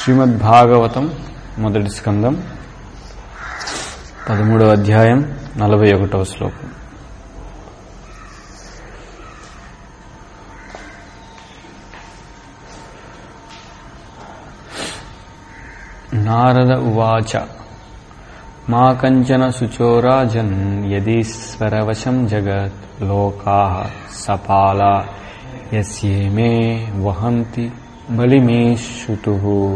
శ్రీమద్ భాగవతం మొదటి స్కందం పదమూడవ అధ్యాయం నలభై ఒకటవ శ్లోకం నారద ఉవాచ మా కంచన శుచోరాజన్ యదీశ్వరవశం జగత్ లోకా సపాలా యస్యేమే వహంతి బలిమేషుతు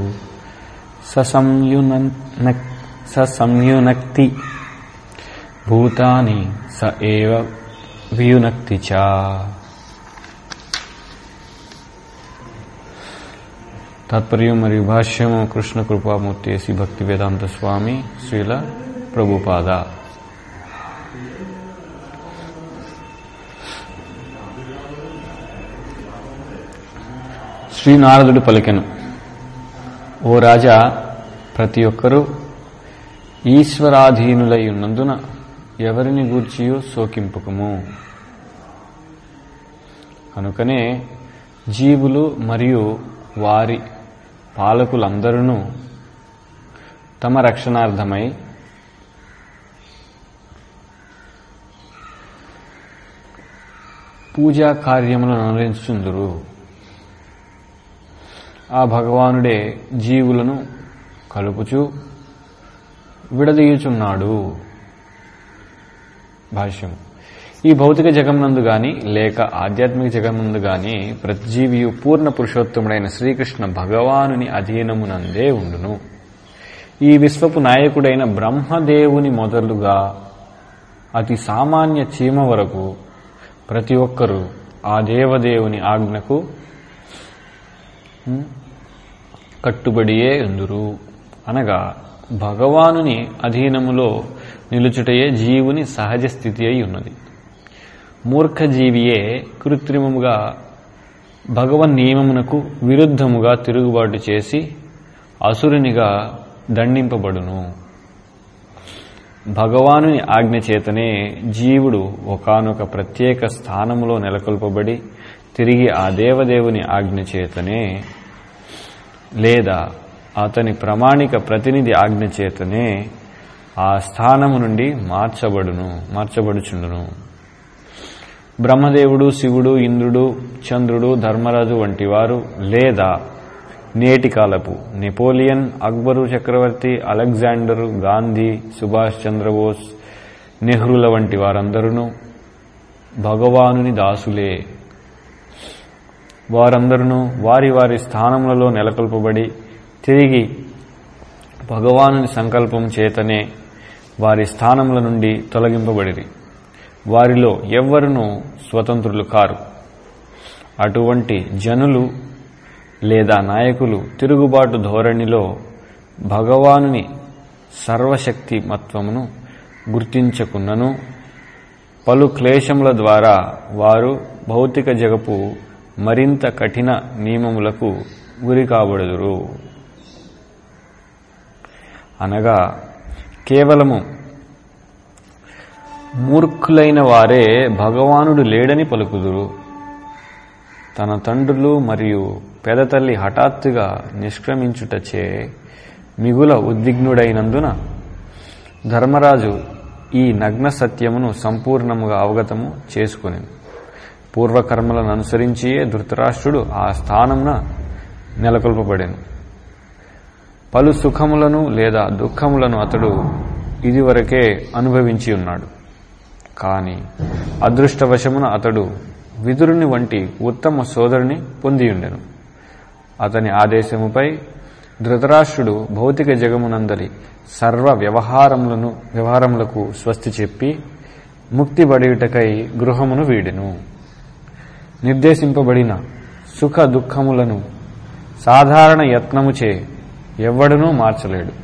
ససంయునక్తి భూతాని స ఏవ వియునక్తి చ తాత్పర్యం మరియు భాష్యము కృష్ణ కృపామూర్తి శ్రీ భక్తి వేదాంత స్వామి శ్రీల ప్రభుపాద శ్రీనారదుడు పలికెను ఓ రాజా ప్రతి ఒక్కరూ ఈశ్వరాధీనులై ఉన్నందున ఎవరిని గూర్చియో శోకింపుకము కనుకనే జీవులు మరియు వారి పాలకులందరూ తమ రక్షణార్థమై పూజా కార్యములను అనుసరించుందురు ఆ భగవానుడే జీవులను కలుపుచు విడదీయుచున్నాడు భాష్యం ఈ భౌతిక జగమునందు గాని లేక ఆధ్యాత్మిక జగమునందు గాని ప్రతి జీవియు పూర్ణ పురుషోత్తముడైన శ్రీకృష్ణ భగవానుని అధీనమునందే ఉండును ఈ విశ్వపు నాయకుడైన బ్రహ్మదేవుని మొదలుగా అతి సామాన్య చీమ వరకు ప్రతి ఒక్కరూ ఆ దేవదేవుని ఆజ్ఞకు కట్టుబడియే ఎందురు అనగా భగవానుని అధీనములో నిలుచుటయే జీవుని సహజ స్థితి అయి ఉన్నది మూర్ఖజీవియే కృత్రిమముగా భగవన్ నియమమునకు విరుద్ధముగా తిరుగుబాటు చేసి అసురునిగా దండింపబడును భగవానుని ఆజ్ఞ చేతనే జీవుడు ఒకనొక ప్రత్యేక స్థానములో నెలకొల్పబడి తిరిగి ఆ దేవదేవుని ఆజ్ఞ చేతనే లేదా అతని ప్రామాణిక ప్రతినిధి ఆజ్ఞ చేతనే ఆ స్థానము నుండి మార్చబడును మార్చబడుచుండును బ్రహ్మదేవుడు శివుడు ఇంద్రుడు చంద్రుడు ధర్మరాజు వంటి వారు లేదా నేటి కాలపు నెపోలియన్ అక్బరు చక్రవర్తి అలెగ్జాండరు గాంధీ సుభాష్ చంద్రబోస్ నెహ్రూల వంటి వారందరూ భగవానుని దాసులే వారందరూ వారి వారి స్థానములలో నెలకొల్పబడి తిరిగి భగవానుని సంకల్పం చేతనే వారి స్థానముల నుండి తొలగింపబడిరి వారిలో ఎవ్వరునూ స్వతంత్రులు కారు అటువంటి జనులు లేదా నాయకులు తిరుగుబాటు ధోరణిలో భగవానుని సర్వశక్తి మత్వమును గుర్తించకున్నను పలు క్లేశముల ద్వారా వారు భౌతిక జగపు మరింత కఠిన నియమములకు గురి కాబడుదురు అనగా కేవలము మూర్ఖులైన వారే భగవానుడు లేడని పలుకుదురు తన తండ్రులు మరియు పెదతల్లి హఠాత్తుగా నిష్క్రమించుటచే మిగుల ఉద్విగ్నుడైనందున ధర్మరాజు ఈ నగ్న సత్యమును సంపూర్ణముగా అవగతము చేసుకుని పూర్వకర్మలను అనుసరించియే ధృతరాష్ట్రుడు ఆ స్థానమున నెలకొల్పబడెను పలు సుఖములను లేదా దుఃఖములను అతడు ఇదివరకే అనుభవించి ఉన్నాడు కాని అదృష్టవశమున అతడు విదురుని వంటి ఉత్తమ సోదరుని పొందియుండెను అతని ఆదేశముపై ధృతరాష్ట్రుడు భౌతిక జగమునందలి సర్వ వ్యవహారములను వ్యవహారములకు స్వస్తి చెప్పి ముక్తిబడియుటకై గృహమును వీడెను నిర్దేశింపబడిన సుఖ దుఃఖములను సాధారణ యత్నముచే ఎవ్వడనూ మార్చలేడు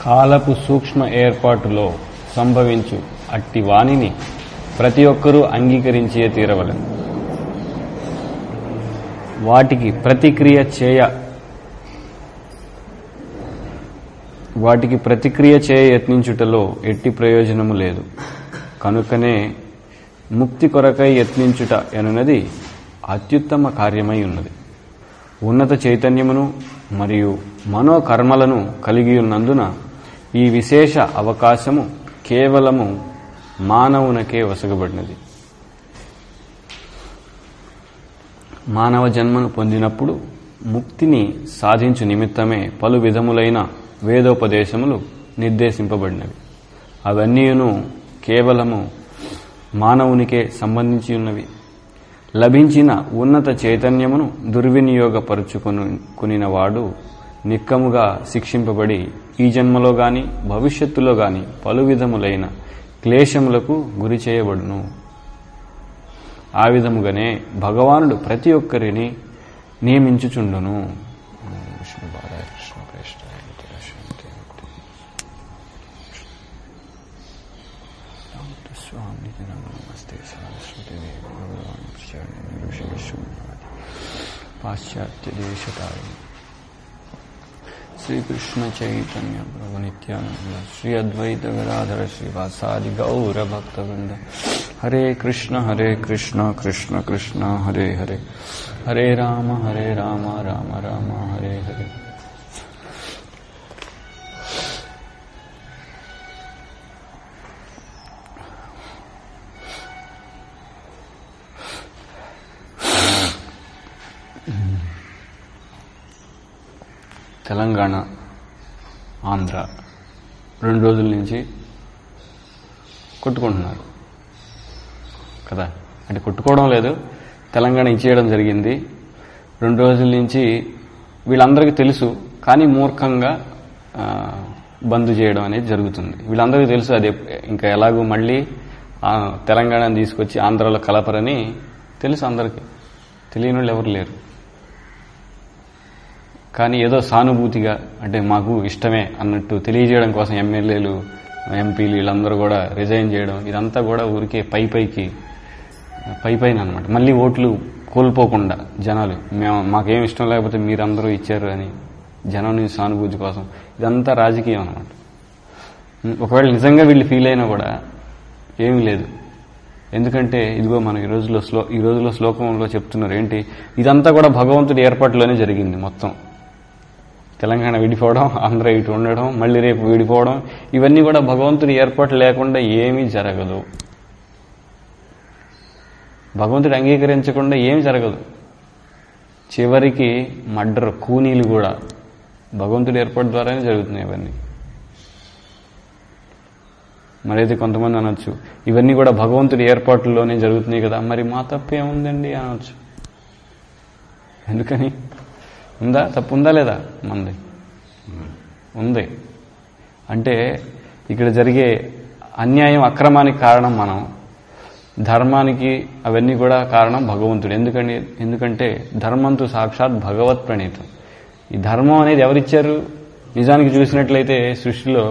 కాలపు సూక్ష్మ ఏర్పాటులో సంభవించు అట్టి వాణిని ప్రతి ఒక్కరూ అంగీకరించే తీరవలను వాటికి ప్రతిక్రియ చేయ వాటికి ప్రతిక్రియ చేయ యత్నించుటలో ఎట్టి ప్రయోజనము లేదు కనుకనే ముక్తి కొరకై యత్నించుట ఎనున్నది అత్యుత్తమ కార్యమై ఉన్నది ఉన్నత చైతన్యమును మరియు మనోకర్మలను కలిగి ఉన్నందున ఈ విశేష అవకాశము కేవలము మానవునకే వసగబడినది మానవ జన్మను పొందినప్పుడు ముక్తిని సాధించు నిమిత్తమే పలు విధములైన వేదోపదేశములు నిర్దేశింపబడినవి అవన్నీను కేవలము మానవునికే సంబంధించి ఉన్నవి లభించిన ఉన్నత చైతన్యమును దుర్వినియోగపరుచుకునినవాడు నిక్కముగా శిక్షింపబడి ఈ జన్మలో గాని భవిష్యత్తులో గాని పలు విధములైన క్లేశములకు గురి చేయబడును ఆ విధముగానే భగవానుడు ప్రతి ఒక్కరిని నియమించుచుండును విష్ణు బాలాయ కృష్ణ కృష్ణాయ నిత్యాయ శాంతి శాంతి. స్వామి నమస్తే సరస్వతి భగవాన్ ప్రచార్య ఋషి విశ్వనాథ్ పాశ్చాత్య దేశకాయ శ్రీకృష్ణ చైతన్య ప్రభు నిత్యానంద శ్రీ అద్వైత గదాధర శ్రీవాసాది గౌర భక్తవృంద హరే కృష్ణ హరే కృష్ణ కృష్ణ కృష్ణ హరే హరే హరే రామ హరే రామ రామ రామ హరే హరే తెలంగాణ ఆంధ్ర రెండు రోజుల నుంచి కొట్టుకుంటున్నారు కదా అంటే కొట్టుకోవడం లేదు తెలంగాణ ఇచ్చేయడం జరిగింది రెండు రోజుల నుంచి వీళ్ళందరికీ తెలుసు కానీ మూర్ఖంగా ఆ, బంద్ చేయడం అనేది జరుగుతుంది వీళ్ళందరికీ తెలుసు అది ఇంకా ఎలాగో మళ్ళీ ఆ, తెలంగాణను తీసుకొచ్చి ఆంధ్రాలో కలపరని తెలుసు అందరికీ తెలియని వాళ్ళు ఎవరు లేరు కానీ ఏదో సానుభూతిగా అంటే మాకు ఇష్టమే అన్నట్టు తెలియజేయడం కోసం ఎమ్మెల్యేలు ఎంపీలు వీళ్ళందరూ కూడా రిజైన్ చేయడం ఇదంతా కూడా ఊరికే పై పైకి పై పైన అనమాట మళ్ళీ ఓట్లు కోల్పోకుండా జనాలు మేము మాకేం ఇష్టం లేకపోతే మీరందరూ ఇచ్చారు అని జనం నుంచి సానుభూతి కోసం ఇదంతా రాజకీయం అనమాట ఒకవేళ నిజంగా వీళ్ళు ఫీల్ అయినా కూడా ఏమీ లేదు ఎందుకంటే ఇదిగో మనం ఈ రోజులో శ్లో ఈ రోజులో శ్లోకంలో చెప్తున్నారు ఏంటి ఇదంతా కూడా భగవంతుడి ఏర్పాటులోనే జరిగింది మొత్తం తెలంగాణ విడిపోవడం ఆంధ్ర ఇటు ఉండడం మళ్ళీ రేపు విడిపోవడం ఇవన్నీ కూడా భగవంతుడి ఏర్పాటు లేకుండా ఏమీ జరగదు భగవంతుడు అంగీకరించకుండా ఏమి జరగదు చివరికి మర్డర్ కూనీలు కూడా భగవంతుడి ఏర్పాటు ద్వారానే జరుగుతున్నాయి ఇవన్నీ మరైతే కొంతమంది అనొచ్చు ఇవన్నీ కూడా భగవంతుడి ఏర్పాట్లలోనే జరుగుతున్నాయి కదా మరి మా తప్పు ఏముందండి అనొచ్చు ఎందుకని ఉందా తప్పు ఉందా లేదా మంది ఉంది అంటే ఇక్కడ జరిగే అన్యాయం అక్రమానికి కారణం మనం ధర్మానికి అవన్నీ కూడా కారణం భగవంతుడు ఎందుకని ఎందుకంటే ధర్మంతో సాక్షాత్ భగవత్ ప్రణీతం ఈ ధర్మం అనేది ఎవరిచ్చారు నిజానికి చూసినట్లయితే సృష్టిలో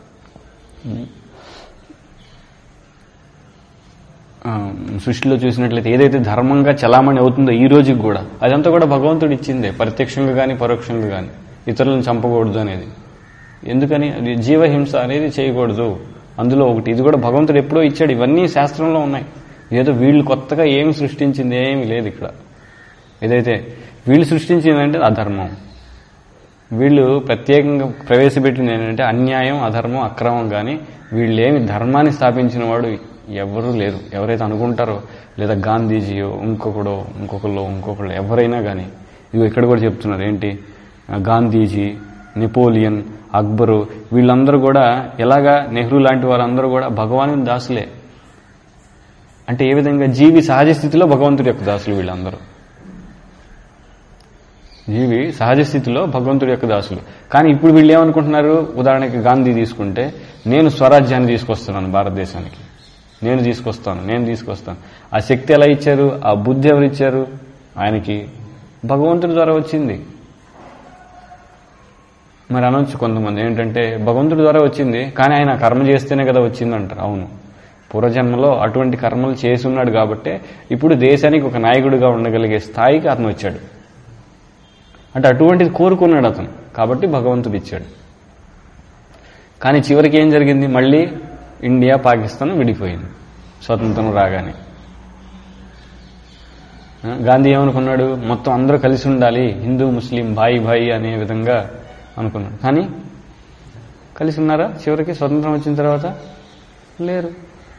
ఆ, సృష్టిలో చూసినట్లయితే ఏదైతే ధర్మంగా చలామణి అవుతుందో ఈ రోజుకి కూడా అదంతా కూడా భగవంతుడు ఇచ్చిందే ప్రత్యక్షంగా కానీ పరోక్షంగా కానీ ఇతరులను చంపకూడదు అనేది ఎందుకని అది జీవహింస అనేది చేయకూడదు అందులో ఒకటి ఇది కూడా భగవంతుడు ఎప్పుడో ఇచ్చాడు ఇవన్నీ శాస్త్రంలో ఉన్నాయి ఏదో వీళ్ళు కొత్తగా ఏమి సృష్టించింది ఏమీ లేదు ఇక్కడ ఏదైతే వీళ్ళు సృష్టించిందంటే అధర్మం వీళ్ళు ప్రత్యేకంగా ప్రవేశపెట్టింది ఏంటంటే అన్యాయం అధర్మం అక్రమం కానీ వీళ్ళేమి ధర్మాన్ని స్థాపించిన వాడు ఎవరూ లేరు ఎవరైతే అనుకుంటారో లేదా గాంధీజీయో ఇంకొకడో ఇంకొకళ్ళు ఇంకొకళ్ళు ఎవరైనా కానీ ఇదిగో ఇక్కడ కూడా చెప్తున్నారు ఏంటి ఆ, గాంధీజీ నెపోలియన్ అక్బరు వీళ్ళందరూ కూడా ఎలాగా నెహ్రూ లాంటి వారందరూ కూడా భగవాను దాసులే అంటే ఏ విధంగా జీవి సహజ స్థితిలో భగవంతుడి యొక్క దాసులు వీళ్ళందరూ జీవి సహజ స్థితిలో భగవంతుడి యొక్క దాసులు కానీ ఇప్పుడు వీళ్ళు ఏమనుకుంటున్నారు ఉదాహరణకి గాంధీ తీసుకుంటే నేను స్వరాజ్యాన్ని తీసుకొస్తున్నాను భారతదేశానికి నేను తీసుకొస్తాను నేను తీసుకొస్తాను ఆ శక్తి ఎలా ఇచ్చారు ఆ బుద్ధి ఎవరు ఇచ్చారు ఆయనకి భగవంతుడి ద్వారా వచ్చింది మరి అనొచ్చు కొంతమంది ఏంటంటే భగవంతుడి ద్వారా వచ్చింది కానీ ఆయన కర్మ చేస్తేనే కదా వచ్చింది అంటారు అవును పూర్వజన్మలో అటువంటి కర్మలు చేసి ఉన్నాడు కాబట్టే ఇప్పుడు దేశానికి ఒక నాయకుడిగా ఉండగలిగే స్థాయికి అతను వచ్చాడు అంటే అటువంటిది కోరుకున్నాడు అతను కాబట్టి భగవంతుడు ఇచ్చాడు కానీ చివరికి ఏం జరిగింది మళ్ళీ ఇండియా పాకిస్తాన్ విడిపోయింది స్వతంత్రం రాగానే ఆ, గాంధీ ఏమనుకున్నాడు మొత్తం అందరూ కలిసి ఉండాలి హిందూ ముస్లిం భాయి భాయి అనే విధంగా అనుకున్నాడు కానీ కలిసి ఉన్నారా చివరికి స్వతంత్రం వచ్చిన తర్వాత లేరు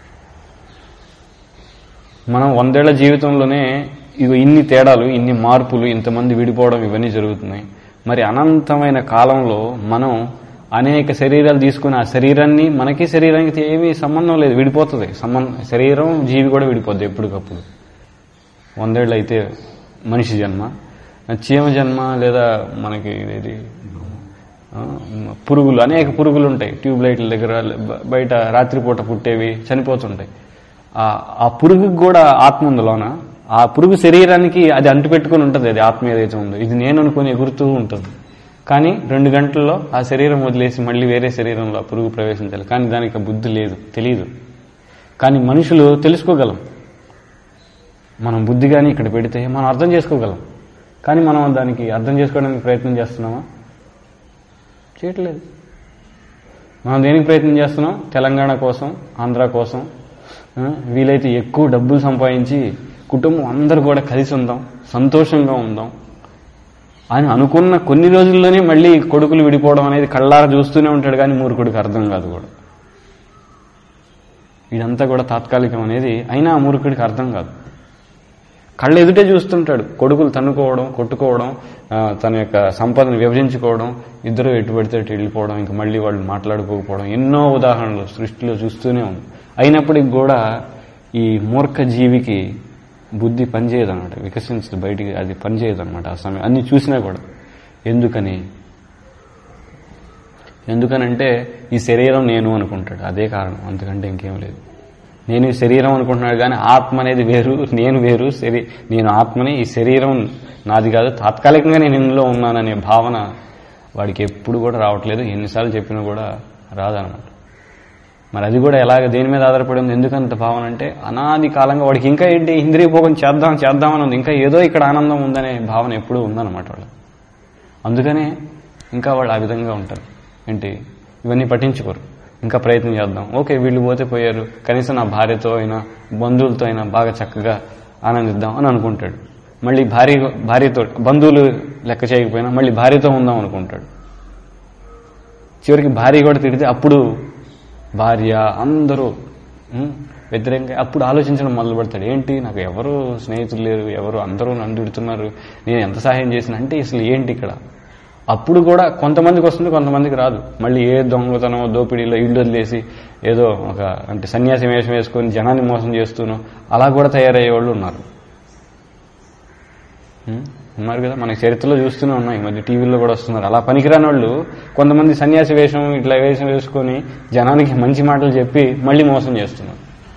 మనం వందేళ్ల జీవితంలోనే ఇగో ఇన్ని తేడాలు ఇన్ని మార్పులు ఇంతమంది విడిపోవడం ఇవన్నీ జరుగుతున్నాయి మరి అనంతమైన కాలంలో మనం అనేక శరీరాలు తీసుకుని ఆ శరీరాన్ని మనకి శరీరానికి ఏమీ సంబంధం లేదు విడిపోతుంది సంబంధం శరీరం జీవి కూడా విడిపోద్ది ఎప్పటికప్పుడు వందేళ్ళు అయితే మనిషి జన్మ చీమ జన్మ లేదా మనకి ఇది ఆ, పురుగులు అనేక పురుగులు ఉంటాయి ట్యూబ్ లైట్ల దగ్గర బ- బయట రాత్రిపూట పుట్టేవి చనిపోతుంటాయి ఆ ఆ పురుగుకి కూడా ఆత్మ ఉంది లోన ఆ పురుగు శరీరానికి అది అంటుపెట్టుకుని ఉంటుంది అది ఆత్మ ఏదైతే ఉందో ఇది నేను అనుకుని ఎగురుతూ ఉంటుంది కానీ రెండు గంటల్లో ఆ శరీరం వదిలేసి మళ్ళీ వేరే శరీరంలో ఆ పురుగు ప్రవేశించాలి కానీ దానికి ఆ బుద్ధి లేదు తెలియదు కానీ మనుషులు తెలుసుకోగలం మనం బుద్ధి కానీ ఇక్కడ పెడితే మనం అర్థం చేసుకోగలం కానీ మనం దానికి అర్థం చేసుకోవడానికి ప్రయత్నం చేస్తున్నామా చేయట్లేదు మనం దేనికి ప్రయత్నం చేస్తున్నాం తెలంగాణ కోసం ఆంధ్ర కోసం ఆ, వీలైతే ఎక్కువ డబ్బులు సంపాదించి కుటుంబం అందరూ కూడా కలిసి ఉందాం సంతోషంగా ఉందాం అని అనుకున్న కొన్ని రోజుల్లోనే మళ్ళీ కొడుకులు విడిపోవడం అనేది కళ్ళారా చూస్తూనే ఉంటాడు కానీ మూర్ఖుడికి అర్థం కాదు కూడా ఇదంతా కూడా తాత్కాలికం అనేది అయినా ఆ మూర్ఖుడికి అర్థం కాదు కళ్ళ ఎదుటే చూస్తుంటాడు కొడుకులు తన్నుకోవడం కొట్టుకోవడం ఆ, తన యొక్క సంపదను విభజించుకోవడం ఇద్దరు ఎటు పడితే అటు వెళ్ళిపోవడం ఇంకా మళ్ళీ వాళ్ళు మాట్లాడుకోకపోవడం ఎన్నో ఉదాహరణలు సృష్టిలో చూస్తూనే ఉంది అయినప్పటికి కూడా ఈ మూర్ఖ జీవికి బుద్ధి పనిచేయదు అనమాట వికసించదు బయటికి అది పనిచేయదు అనమాట ఆ సమయం అన్ని చూసినా కూడా ఎందుకని ఎందుకనంటే ఈ శరీరం నేను అనుకుంటాడు అదే కారణం అంతకంటే ఇంకేం లేదు నేను ఈ శరీరం అనుకుంటున్నాడు కానీ ఆత్మ అనేది వేరు నేను వేరు శరీ నేను ఆత్మని ఈ శరీరం నాది కాదు తాత్కాలికంగా నేను ఇందులో ఉన్నాననే భావన వాడికి ఎప్పుడు కూడా రావట్లేదు ఎన్నిసార్లు చెప్పినా కూడా రాదనమాట మరి అది కూడా ఎలాగ దేని మీద ఆధారపడి ఉంది ఎందుకంత భావన అంటే అనాది కాలంగా వాడికి ఇంకా ఏంటి ఇంద్రియ భోగం చేద్దాం చేద్దామని ఉంది ఇంకా ఏదో ఇక్కడ ఆనందం ఉందనే భావన ఎప్పుడూ ఉందన్నమాట వాళ్ళు అందుకనే ఇంకా వాళ్ళు ఆ విధంగా ఉంటారు ఏంటి ఇవన్నీ పట్టించుకోరు ఇంకా ప్రయత్నం చేద్దాం ఓకే వీళ్ళు పోతే పోయారు కనీసం నా భార్యతో అయినా బంధువులతో అయినా బాగా చక్కగా ఆనందిద్దాం అని అనుకుంటాడు మళ్ళీ భార్య భార్యతో బంధువులు లెక్క చేయకపోయినా మళ్ళీ భార్యతో ఉందాం అనుకుంటాడు చివరికి భార్య కూడా తిడితే అప్పుడు భార్య అందరూ ఉం, వ్యతిరేకంగా అప్పుడు ఆలోచించడం మొదలు పెడతాడు ఏంటి నాకు ఎవరు స్నేహితులు లేరు ఎవరు అందరూ నన్ను తిడుతున్నారు నేను ఎంత సహాయం చేసిన అంటే అసలు ఏంటి ఇక్కడ అప్పుడు కూడా కొంతమందికి వస్తుంది కొంతమందికి రాదు మళ్ళీ ఏ దొంగతనం దోపిడీలో ఇల్లు వదిలేసి ఏదో ఒక అంటే సన్యాసి వేషం వేసుకొని జనాన్ని మోసం చేస్తూనో అలా కూడా తయారయ్యే వాళ్ళు ఉన్నారు ఉం? ఉన్నారు కదా మనకి చరిత్రలో చూస్తూనే ఉన్నాం ఈ మధ్య టీవీలో కూడా వస్తున్నారు అలా పనికిరాని వాళ్ళు కొంతమంది సన్యాసి వేషం ఇట్లా వేషం వేసుకొని జనానికి మంచి మాటలు చెప్పి మళ్ళీ మోసం చేస్తున్నారు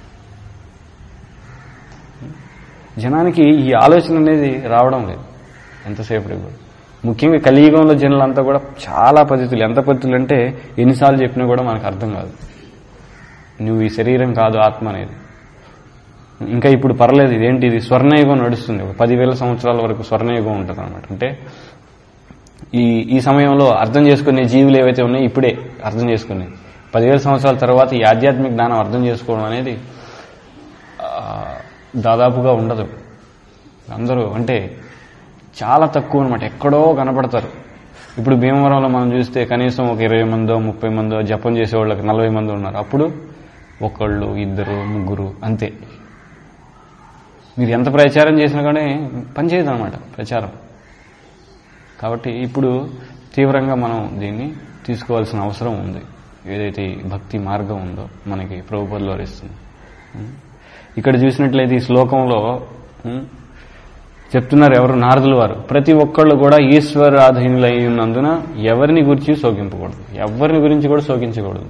జనానికి ఈ ఆలోచన అనేది రావడం లేదు ఎంతసేపటికి కూడా ముఖ్యంగా కలియుగంలో జనులంతా కూడా చాలా పద్ధతులు ఎంత పద్ధతులు అంటే ఎన్నిసార్లు చెప్పినా కూడా మనకు అర్థం కాదు నువ్వు ఈ శరీరం కాదు ఆత్మ అనేది ఇంకా ఇప్పుడు పర్లేదు ఇదేంటి ఇది స్వర్ణయుగం నడుస్తుంది ఒక పదివేల సంవత్సరాల వరకు స్వర్ణయుగం ఉంటుంది అనమాట అంటే ఈ ఈ సమయంలో అర్థం చేసుకునే జీవులు ఏవైతే ఉన్నాయో ఇప్పుడే అర్థం చేసుకునే పదివేల సంవత్సరాల తర్వాత ఈ ఆధ్యాత్మిక జ్ఞానం అర్థం చేసుకోవడం అనేది ఆ, దాదాపుగా ఉండదు అందరూ అంటే చాలా తక్కువ అనమాట ఎక్కడో కనపడతారు ఇప్పుడు భీమవరంలో మనం చూస్తే కనీసం ఒక ఇరవై మందో ముప్పై మందో జపం చేసే వాళ్ళకి నలభై మంది ఉన్నారు అప్పుడు ఒకళ్ళు ఇద్దరు ముగ్గురు అంతే మీరు ఎంత ప్రచారం చేసినా కానీ పనిచేయదు అనమాట ప్రచారం కాబట్టి ఇప్పుడు తీవ్రంగా మనం దీన్ని తీసుకోవాల్సిన అవసరం ఉంది ఏదైతే ఈ భక్తి మార్గం ఉందో మనకి ప్రభుపదిలో ఇస్తుంది ఉం? ఇక్కడ చూసినట్లయితే ఈ శ్లోకంలో ఉం, చెప్తున్నారు ఎవరు నారదులు వారు ప్రతి ఒక్కళ్ళు కూడా ఈశ్వరాధీనులు అయి ఉన్నందున ఎవరిని గురించి శోకింపకూడదు ఎవరిని గురించి కూడా శోకించకూడదు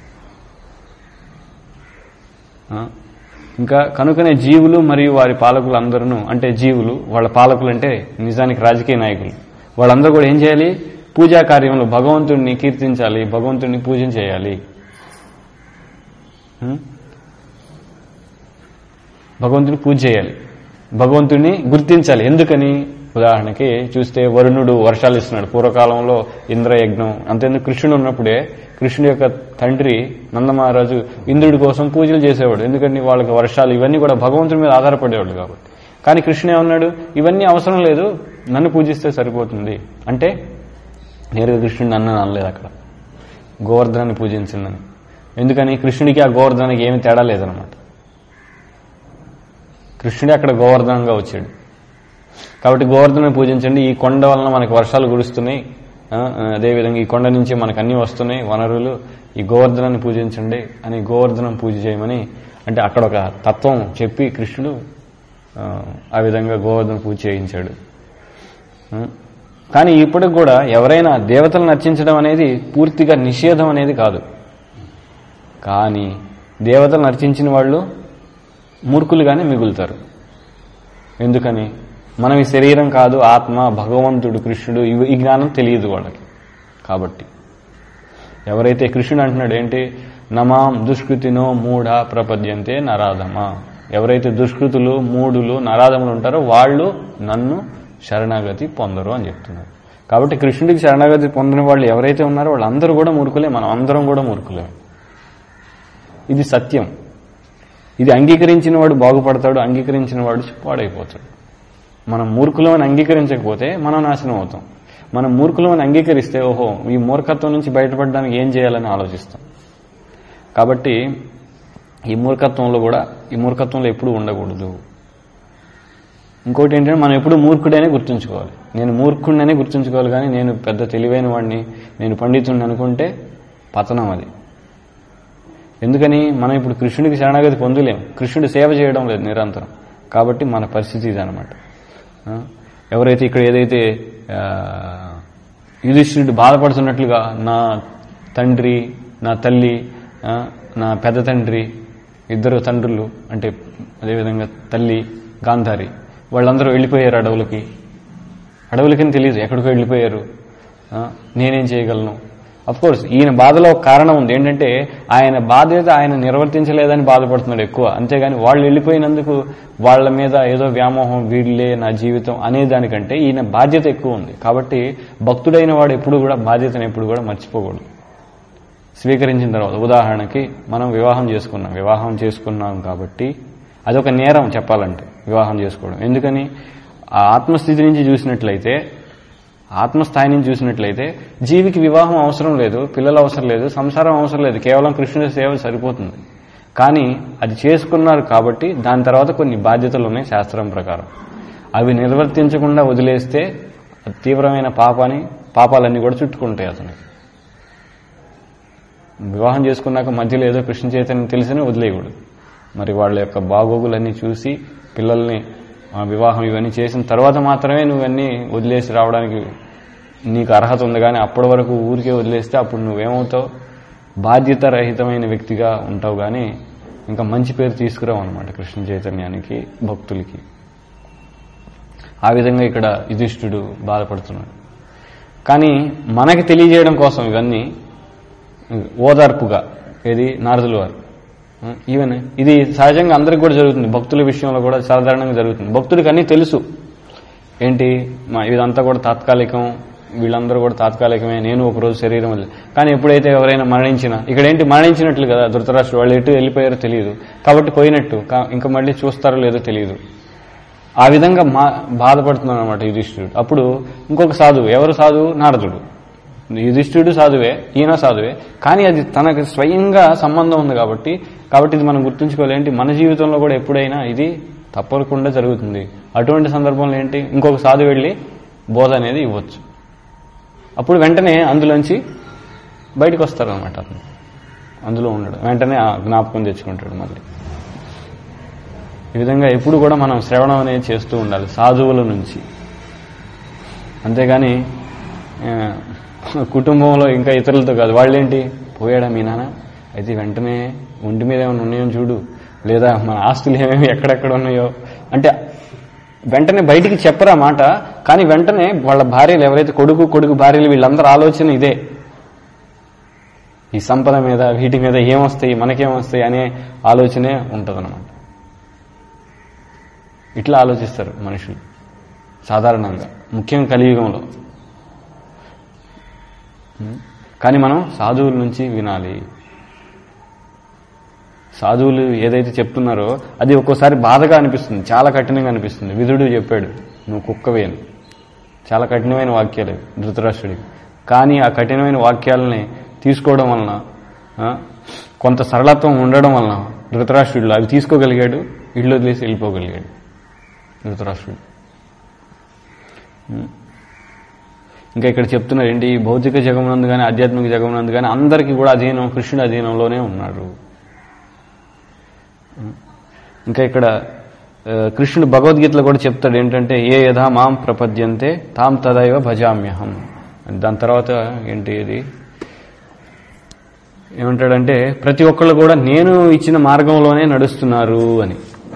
ఆ? ఇంకా కనుకనే జీవులు మరియు వారి పాలకులు అందరూ అంటే జీవులు వాళ్ళ పాలకులు అంటే నిజానికి రాజకీయ నాయకులు వాళ్ళందరూ కూడా ఏం చేయాలి పూజా కార్యంలో భగవంతుడిని కీర్తించాలి భగవంతుడిని పూజన చేయాలి హ్మ్? భగవంతుని పూజ చేయాలి భగవంతుడిని గుర్తించాలి ఎందుకని ఉదాహరణకి చూస్తే వరుణుడు వర్షాలు ఇస్తున్నాడు పూర్వకాలంలో ఇంద్రయజ్ఞం అంతేందుకు కృష్ణుడు ఉన్నప్పుడే కృష్ణుడి యొక్క తండ్రి నందమహారాజు ఇంద్రుడి కోసం పూజలు చేసేవాడు ఎందుకంటే వాళ్ళకి వర్షాలు ఇవన్నీ కూడా భగవంతుడి మీద ఆధారపడేవాళ్ళు కాబట్టి కానీ కృష్ణుడు ఏమన్నాడు ఇవన్నీ అవసరం లేదు నన్ను పూజిస్తే సరిపోతుంది అంటే నేరుగా కృష్ణుడు నన్ను అనలేదు అక్కడ గోవర్ధనాన్ని పూజించిందని ఎందుకని కృష్ణుడికి ఆ గోవర్ధనానికి ఏమి తేడా లేదనమాట కృష్ణుడే అక్కడ గోవర్ధనంగా వచ్చాడు కాబట్టి గోవర్ధనం పూజించండి ఈ కొండ వలన మనకి వర్షాలు కురుస్తున్నాయి ఆ, అదేవిధంగా ఈ కొండ నుంచి మనకు అన్ని వస్తున్నాయి వనరులు ఈ గోవర్ధనాన్ని పూజించండి అని గోవర్ధనం పూజ చేయమని అంటే అక్కడ ఒక తత్వం చెప్పి కృష్ణుడు ఆ, ఆ విధంగా గోవర్ధన పూజ చేయించాడు ఆ, కానీ ఇప్పటికి కూడా ఎవరైనా దేవతలను అర్చించడం అనేది పూర్తిగా నిషేధం అనేది కాదు కానీ దేవతలను అర్చించిన వాళ్ళు మూర్ఖులుగానే మిగులుతారు ఎందుకని మనం ఈ శరీరం కాదు ఆత్మ భగవంతుడు కృష్ణుడు ఇవి- ఈ జ్ఞానం తెలియదు వాళ్ళకి కాబట్టి ఎవరైతే కృష్ణుడు అంటున్నాడు ఏంటి నమాం దుష్కృతినో మూఢ ప్రపద్యంతే నరాధమా ఎవరైతే దుష్కృతులు మూడులు నరాధములు ఉంటారో వాళ్ళు నన్ను శరణాగతి పొందరు అని చెప్తున్నారు కాబట్టి కృష్ణుడికి శరణాగతి పొందిన వాళ్ళు ఎవరైతే ఉన్నారో వాళ్ళందరూ కూడా మూర్ఖులే మనం అందరం కూడా మూర్ఖులే ఇది సత్యం ఇది అంగీకరించిన వాడు బాగుపడతాడు అంగీకరించిన వాడు పాడైపోతాడు మనం మూర్ఖులమని అంగీకరించకపోతే మనం నాశనం అవుతాం మనం మూర్ఖులమని అంగీకరిస్తే ఓహో ఈ మూర్ఖత్వం నుంచి బయటపడడానికి ఏం చేయాలని ఆలోచిస్తాం కాబట్టి ఈ మూర్ఖత్వంలో కూడా ఈ మూర్ఖత్వంలో ఎప్పుడూ ఉండకూడదు ఇంకోటి ఏంటంటే మనం ఎప్పుడు మూర్ఖుడనే గుర్తుంచుకోవాలి నేను మూర్ఖుడినే గుర్తుంచుకోవాలి కానీ నేను పెద్ద తెలివైన వాడిని నేను పండితుడిని అనుకుంటే పతనం అది ఎందుకని మనం ఇప్పుడు కృష్ణుడికి శరణాగతి పొందలేం కృష్ణుడు సేవ చేయడం లేదు నిరంతరం కాబట్టి మన పరిస్థితి ఇదనమాట ఆ? ఎవరైతే ఇక్కడ ఏదైతే ఆ, యుధిష్ఠిరుడు బాధపడుతున్నట్లుగా నా తండ్రి నా తల్లి ఆ, నా పెద్ద తండ్రి ఇద్దరు తండ్రులు అంటే అదేవిధంగా తల్లి గాంధారి వాళ్ళందరూ వెళ్ళిపోయారు అడవులకి అడవులకని తెలియదు ఎక్కడికో వెళ్ళిపోయారు ఆ, నేనేం చేయగలను కోర్స్ ఈయన బాధలో ఒక కారణం ఉంది ఏంటంటే ఆయన బాధ్యత ఆయన నిర్వర్తించలేదని బాధపడుతున్నాడు ఎక్కువ అంతేగాని వాళ్ళు వెళ్ళిపోయినందుకు వాళ్ళ మీద ఏదో వ్యామోహం వీళ్ళే నా జీవితం అనే దానికంటే ఈయన బాధ్యత ఎక్కువ ఉంది కాబట్టి భక్తుడైన వాడు ఎప్పుడు కూడా బాధ్యతను ఎప్పుడు కూడా మర్చిపోకూడదు స్వీకరించిన తర్వాత ఉదాహరణకి మనం వివాహం చేసుకున్నాం వివాహం చేసుకున్నాం కాబట్టి అదొక నేరం చెప్పాలంటే వివాహం చేసుకోవడం ఎందుకని ఆ ఆత్మస్థితి నుంచి చూసినట్లయితే ఆత్మస్థాయి నుంచి చూసినట్లయితే జీవికి వివాహం అవసరం లేదు పిల్లలు అవసరం లేదు సంసారం అవసరం లేదు కేవలం కృష్ణుడి సేవ సరిపోతుంది కానీ అది చేసుకున్నారు కాబట్టి దాని తర్వాత కొన్ని బాధ్యతలు ఉన్నాయి శాస్త్రం ప్రకారం అవి నిర్వర్తించకుండా వదిలేస్తే అది తీవ్రమైన పాపాని పాపాలన్నీ కూడా చుట్టుకుంటాయి అతనికి వివాహం చేసుకున్నాక మధ్యలో ఏదో కృష్ణ చైతన్యం తెలిసినే వదిలేయకూడదు మరి వాళ్ళ యొక్క బాగోగులన్నీ చూసి పిల్లల్ని ఆ వివాహం ఇవన్నీ చేసిన తర్వాత మాత్రమే నువ్వన్నీ వదిలేసి రావడానికి నీకు అర్హత ఉంది కానీ అప్పటి వరకు ఊరికే వదిలేస్తే అప్పుడు నువ్వేమవుతావు బాధ్యత రహితమైన వ్యక్తిగా ఉంటావు కానీ ఇంకా మంచి పేరు తీసుకురావు అనమాట కృష్ణ చైతన్యానికి భక్తులకి ఆ విధంగా ఇక్కడ యుధిష్ఠుడు బాధపడుతున్నాడు కానీ మనకి తెలియజేయడం కోసం ఇవన్నీ ఓదార్పుగా ఏది నారదుల వారు ఈవెన్ ఇది సహజంగా అందరికి కూడా జరుగుతుంది భక్తుల విషయంలో కూడా సాధారణంగా జరుగుతుంది భక్తుడికి అన్నీ తెలుసు ఏంటి మా ఇదంతా కూడా తాత్కాలికం వీళ్ళందరూ కూడా తాత్కాలికమే నేను ఒకరోజు శరీరం వదిలే కానీ ఎప్పుడైతే ఎవరైనా మరణించినా ఇక్కడ ఏంటి మరణించినట్లు కదా ధృతరాష్ట్రుడు వాళ్ళు ఎటు వెళ్ళిపోయారో తెలియదు కాబట్టి పోయినట్టు కా- ఇంకా మళ్ళీ చూస్తారో లేదో తెలియదు ఆ విధంగా మా బాధపడుతున్నాడు అనమాట యుధిష్ఠుడు అప్పుడు ఇంకొక సాధువు ఎవరు సాధువు నారదుడు యుధిష్ఠుడు సాధువే ఈయన సాధువే కానీ అది తనకు స్వయంగా సంబంధం ఉంది కాబట్టి కాబట్టి ఇది మనం గుర్తుంచుకోవాలి ఏంటి మన జీవితంలో కూడా ఎప్పుడైనా ఇది తప్పకుండా జరుగుతుంది అటువంటి సందర్భంలో ఏంటి ఇంకొక సాధువు వెళ్ళి బోధ అనేది ఇవ్వచ్చు అప్పుడు వెంటనే అందులోంచి బయటకు వస్తారనమాట అతను అందులో ఉండడు వెంటనే ఆ జ్ఞాపకం తెచ్చుకుంటాడు మళ్ళీ ఈ విధంగా ఎప్పుడు కూడా మనం శ్రవణం అనేది చేస్తూ ఉండాలి సాధువుల నుంచి అంతేగాని ఆ, కుటుంబంలో ఇంకా ఇతరులతో కాదు వాళ్ళేంటి పోయాడా మీ నాన్న అయితే వెంటనే ఒంటి మీద ఏమైనా ఉన్నాయో చూడు లేదా మన ఆస్తులు ఏమేమి ఎక్కడెక్కడ ఉన్నాయో అంటే వెంటనే బయటికి చెప్పరా మాట కానీ వెంటనే వాళ్ళ భార్యలు ఎవరైతే కొడుకు కొడుకు భార్యలు వీళ్ళందరూ ఆలోచన ఇదే ఈ సంపద మీద వీటి మీద ఏమొస్తాయి మనకేమొస్తాయి అనే ఆలోచనే ఉంటుందన్నమాట ఇట్లా ఆలోచిస్తారు మనుషులు సాధారణంగా ముఖ్యంగా కలియుగంలో ఉం? కానీ మనం సాధువుల నుంచి వినాలి సాధువులు ఏదైతే చెప్తున్నారో అది ఒక్కోసారి బాధగా అనిపిస్తుంది చాలా కఠినంగా అనిపిస్తుంది విదుడు చెప్పాడు నువ్వు కుక్కవే అని చాలా కఠినమైన వాక్యాలు ధృతరాష్ట్రుడికి కానీ ఆ కఠినమైన వాక్యాలని తీసుకోవడం వలన ఆ, కొంత సరళత్వం ఉండడం వలన ధృతరాష్ట్రుడు అవి తీసుకోగలిగాడు ఇళ్ళు వదిలేసి వెళ్ళిపోగలిగాడు ధృతరాష్ట్రుడు ఉం. ఇంకా ఇక్కడ చెప్తున్నారు ఏంటి ఈ భౌతిక జగమునందు కానీ ఆధ్యాత్మిక జగమునందు కానీ అందరికీ కూడా అధీనం కృష్ణుడి అధీనంలోనే ఉన్నాడు ఇంకా ఇక్కడ ఆ, కృష్ణుడు భగవద్గీతలో కూడా చెప్తాడు ఏంటంటే ఏ యథా మాం ప్రపద్యంతే తాం తదైవ భజామ్యహం దాని తర్వాత ఏంటి ఇది ఏమంటాడంటే ప్రతి ఒక్కళ్ళు కూడా నేను ఇచ్చిన మార్గంలోనే నడుస్తున్నారు అని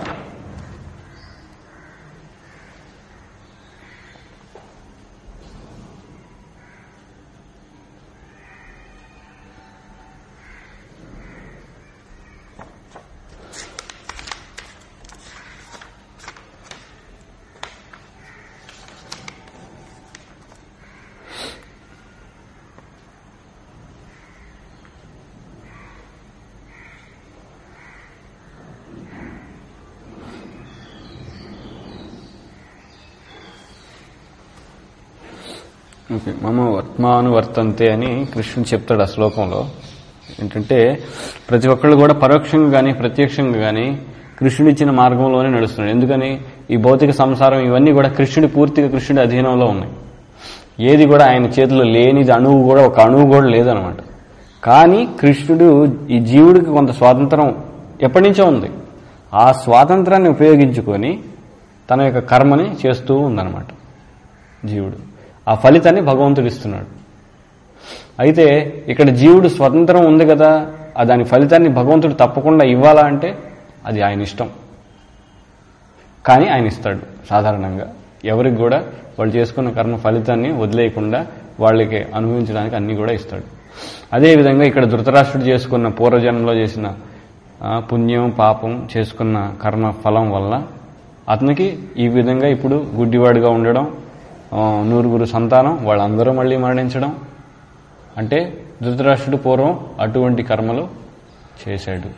ఓకే మమ వర్త్మాను వర్తంతే అని కృష్ణుడు చెప్తాడు ఆ శ్లోకంలో ఏంటంటే ప్రతి ఒక్కళ్ళు కూడా పరోక్షంగా కానీ ప్రత్యక్షంగా కానీ కృష్ణుడు ఇచ్చిన మార్గంలోనే నడుస్తున్నాడు ఎందుకని ఈ భౌతిక సంసారం ఇవన్నీ కూడా కృష్ణుడి పూర్తిగా కృష్ణుడి అధీనంలో ఉన్నాయి ఏది కూడా ఆయన చేతిలో లేనిది అణువు కూడా ఒక అణువు కూడా లేదనమాట కానీ కృష్ణుడు ఈ జీవుడికి కొంత స్వాతంత్రం ఎప్పటి నుంచో ఉంది ఆ స్వాతంత్రాన్ని ఉపయోగించుకొని తన యొక్క కర్మని చేస్తూ ఉందన్నమాట జీవుడు ఆ ఫలితాన్ని భగవంతుడు ఇస్తున్నాడు అయితే ఇక్కడ జీవుడు స్వతంత్రం ఉంది కదా ఆ దాని ఫలితాన్ని భగవంతుడు తప్పకుండా ఇవ్వాలా అంటే అది ఆయన ఇష్టం కానీ ఆయన ఇస్తాడు సాధారణంగా ఎవరికి కూడా వాళ్ళు చేసుకున్న కర్మ ఫలితాన్ని వదిలేయకుండా వాళ్ళకి అనుభవించడానికి అన్ని కూడా ఇస్తాడు అదేవిధంగా ఇక్కడ ధృతరాష్ట్రుడు చేసుకున్న పూర్వజన్మలో చేసిన ఆ, పుణ్యం పాపం చేసుకున్న కర్మ ఫలం వల్ల అతనికి ఈ విధంగా ఇప్పుడు గుడ్డివాడిగా ఉండడం ఆ, నూరుగురు సంతానం వాళ్ళందరూ మళ్ళీ మరణించడం అంటే ధృతరాష్ట్రుడు పూర్వం అటువంటి కర్మలు చేశాడు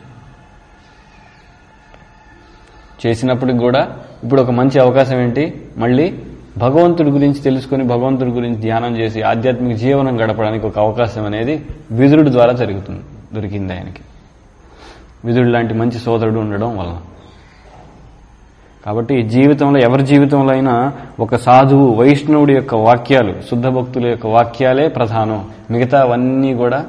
చేసినప్పటికి కూడా ఇప్పుడు ఒక మంచి అవకాశం ఏంటి మళ్ళీ భగవంతుడి గురించి తెలుసుకొని భగవంతుడి గురించి ధ్యానం చేసి ఆధ్యాత్మిక జీవనం గడపడానికి ఒక అవకాశం అనేది విదురుడి ద్వారా జరుగుతుంది దొరికింది ఆయనకి విదురుడు లాంటి మంచి సోదరుడు ఉండడం వలన కాబట్టి జీవితంలో ఎవరి జీవితంలో అయినా ఒక సాధువు వైష్ణవుడి యొక్క వాక్యాలు శుద్ధ భక్తుల యొక్క వాక్యాలే ప్రధానం మిగతావన్నీ కూడా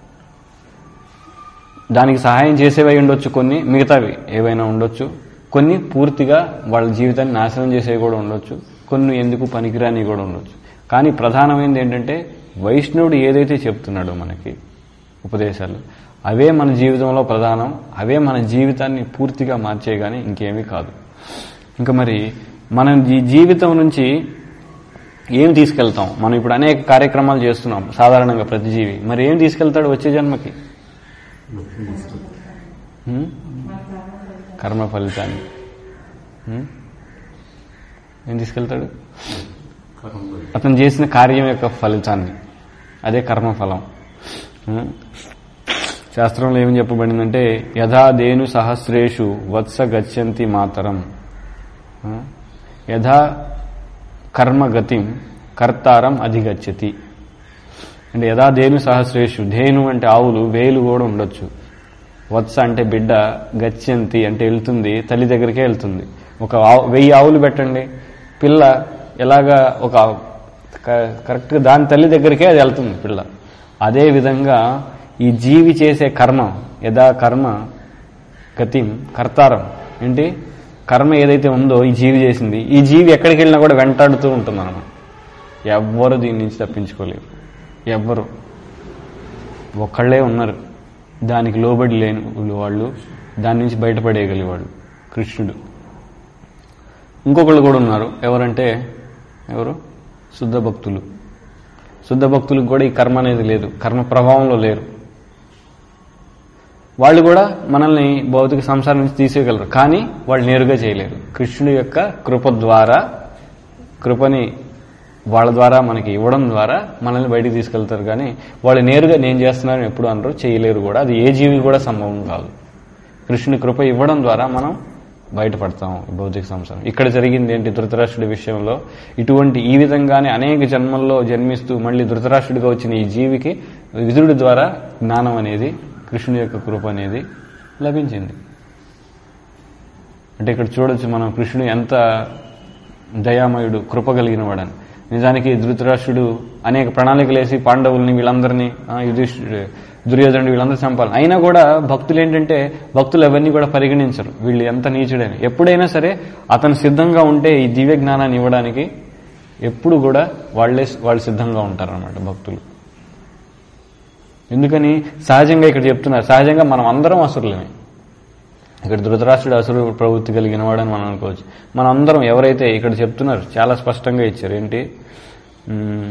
దానికి సహాయం చేసేవై ఉండొచ్చు కొన్ని మిగతావి ఏవైనా ఉండొచ్చు కొన్ని పూర్తిగా వాళ్ళ జీవితాన్ని నాశనం చేసేవి కూడా ఉండొచ్చు కొన్ని ఎందుకు పనికిరాని కూడా ఉండొచ్చు కానీ ప్రధానమైనది ఏంటంటే వైష్ణవుడు ఏదైతే చెప్తున్నాడో మనకి ఉపదేశాలు అవే మన జీవితంలో ప్రధానం అవే మన జీవితాన్ని పూర్తిగా మార్చే కానీ ఇంకేమీ కాదు ఇంకా మరి మనం ఈ జీవితం నుంచి ఏం తీసుకెళ్తాం మనం ఇప్పుడు అనేక కార్యక్రమాలు చేస్తున్నాం సాధారణంగా ప్రతి జీవి మరి ఏం తీసుకెళ్తాడు వచ్చే జన్మకి హ్మ్? కర్మ ఫలితాన్ని హ్మ్? ఏం తీసుకెళ్తాడు అతను చేసిన కార్యం యొక్క ఫలితాన్ని అదే కర్మఫలం హ్మ్? శాస్త్రంలో ఏమని చెప్పబడిందంటే యథా దేను సహస్రేషు వత్స గచ్చంతి మాతరం హ్మ్? యథా కర్మగతిం కర్తారం అధిగచ్చతి అంటే యథా ధేను సహస్రేషు ధేను అంటే ఆవులు వేలు కూడా ఉండొచ్చు వత్స అంటే బిడ్డ గచ్చంతి అంటే వెళ్తుంది తల్లి దగ్గరికే వెళ్తుంది ఒక ఆవు వెయ్యి ఆవులు పెట్టండి పిల్ల ఎలాగా ఒక క- కరెక్ట్గా దాని తల్లి దగ్గరికే అది వెళ్తుంది పిల్ల అదే విధంగా ఈ జీవి చేసే కర్మ యథా కర్మ గతిం కర్తారం ఏంటి కర్మ ఏదైతే ఉందో ఈ జీవి చేసింది ఈ జీవి ఎక్కడికి వెళ్ళినా కూడా వెంటాడుతూ ఉంటుంది అనమాట ఎవ్వరు దీని నుంచి తప్పించుకోలేరు ఎవ్వరు ఒక్కళ్ళే ఉన్నారు దానికి లోబడి లేని వాళ్ళు దాని నుంచి బయటపడేయగలిగేవాడు కృష్ణుడు ఇంకొకళ్ళు కూడా ఉన్నారు ఎవరంటే ఎవరు శుద్ధ భక్తులు శుద్ధ భక్తులకు కూడా ఈ కర్మ అనేది లేదు కర్మ ప్రభావంలో లేరు వాళ్ళు కూడా మనల్ని భౌతిక సంసారం నుంచి తీసేయగలరు కానీ వాళ్ళు నేరుగా చేయలేరు కృష్ణుడి యొక్క కృప ద్వారా కృపని వాళ్ళ ద్వారా మనకి ఇవ్వడం ద్వారా మనల్ని బయటికి తీసుకెళ్తారు కానీ వాళ్ళు నేరుగా నేను చేస్తున్నానని ఎప్పుడు అనరు చేయలేరు కూడా అది ఏ జీవి కూడా సంభవం కాదు కృష్ణుని కృప ఇవ్వడం ద్వారా మనం బయటపడతాం ఈ భౌతిక సంసారం ఇక్కడ జరిగింది ఏంటి ధృతరాష్ట్రుడి విషయంలో ఇటువంటి ఈ విధంగానే అనేక జన్మల్లో జన్మిస్తూ మళ్ళీ ధృతరాష్ట్రుడిగా వచ్చిన ఈ జీవికి విదురుడి ద్వారా జ్ఞానం అనేది కృష్ణుడి యొక్క కృప అనేది లభించింది అంటే ఇక్కడ చూడొచ్చు మనం కృష్ణుడు ఎంత దయామయుడు కృప కలిగిన వాడని నిజానికి ధృతరాష్ట్రుడు అనేక ప్రణాళికలు వేసి పాండవుల్ని వీళ్ళందరినీ ఆ, యుధిష్ఠిరుడు దుర్యోధనుడు వీళ్ళందరూ చంపాలి అయినా కూడా భక్తులు ఏంటంటే భక్తులు ఎవరిని కూడా పరిగణించరు వీళ్ళు ఎంత నీచుడని ఎప్పుడైనా సరే అతను సిద్ధంగా ఉంటే ఈ దివ్య జ్ఞానాన్ని ఇవ్వడానికి ఎప్పుడు కూడా వాళ్ళే వాళ్ళు సిద్ధంగా ఉంటారన్నమాట భక్తులు ఎందుకని సహజంగా ఇక్కడ చెప్తున్నారు సహజంగా మనం అందరం అసురులమే ఇక్కడ ధృతరాష్ట్రుడు అసురు ప్రవృత్తి కలిగిన వాడని మనం అనుకోవచ్చు మనం అందరం ఎవరైతే ఇక్కడ చెప్తున్నారు చాలా స్పష్టంగా ఇచ్చారు ఏంటి మ్మ్.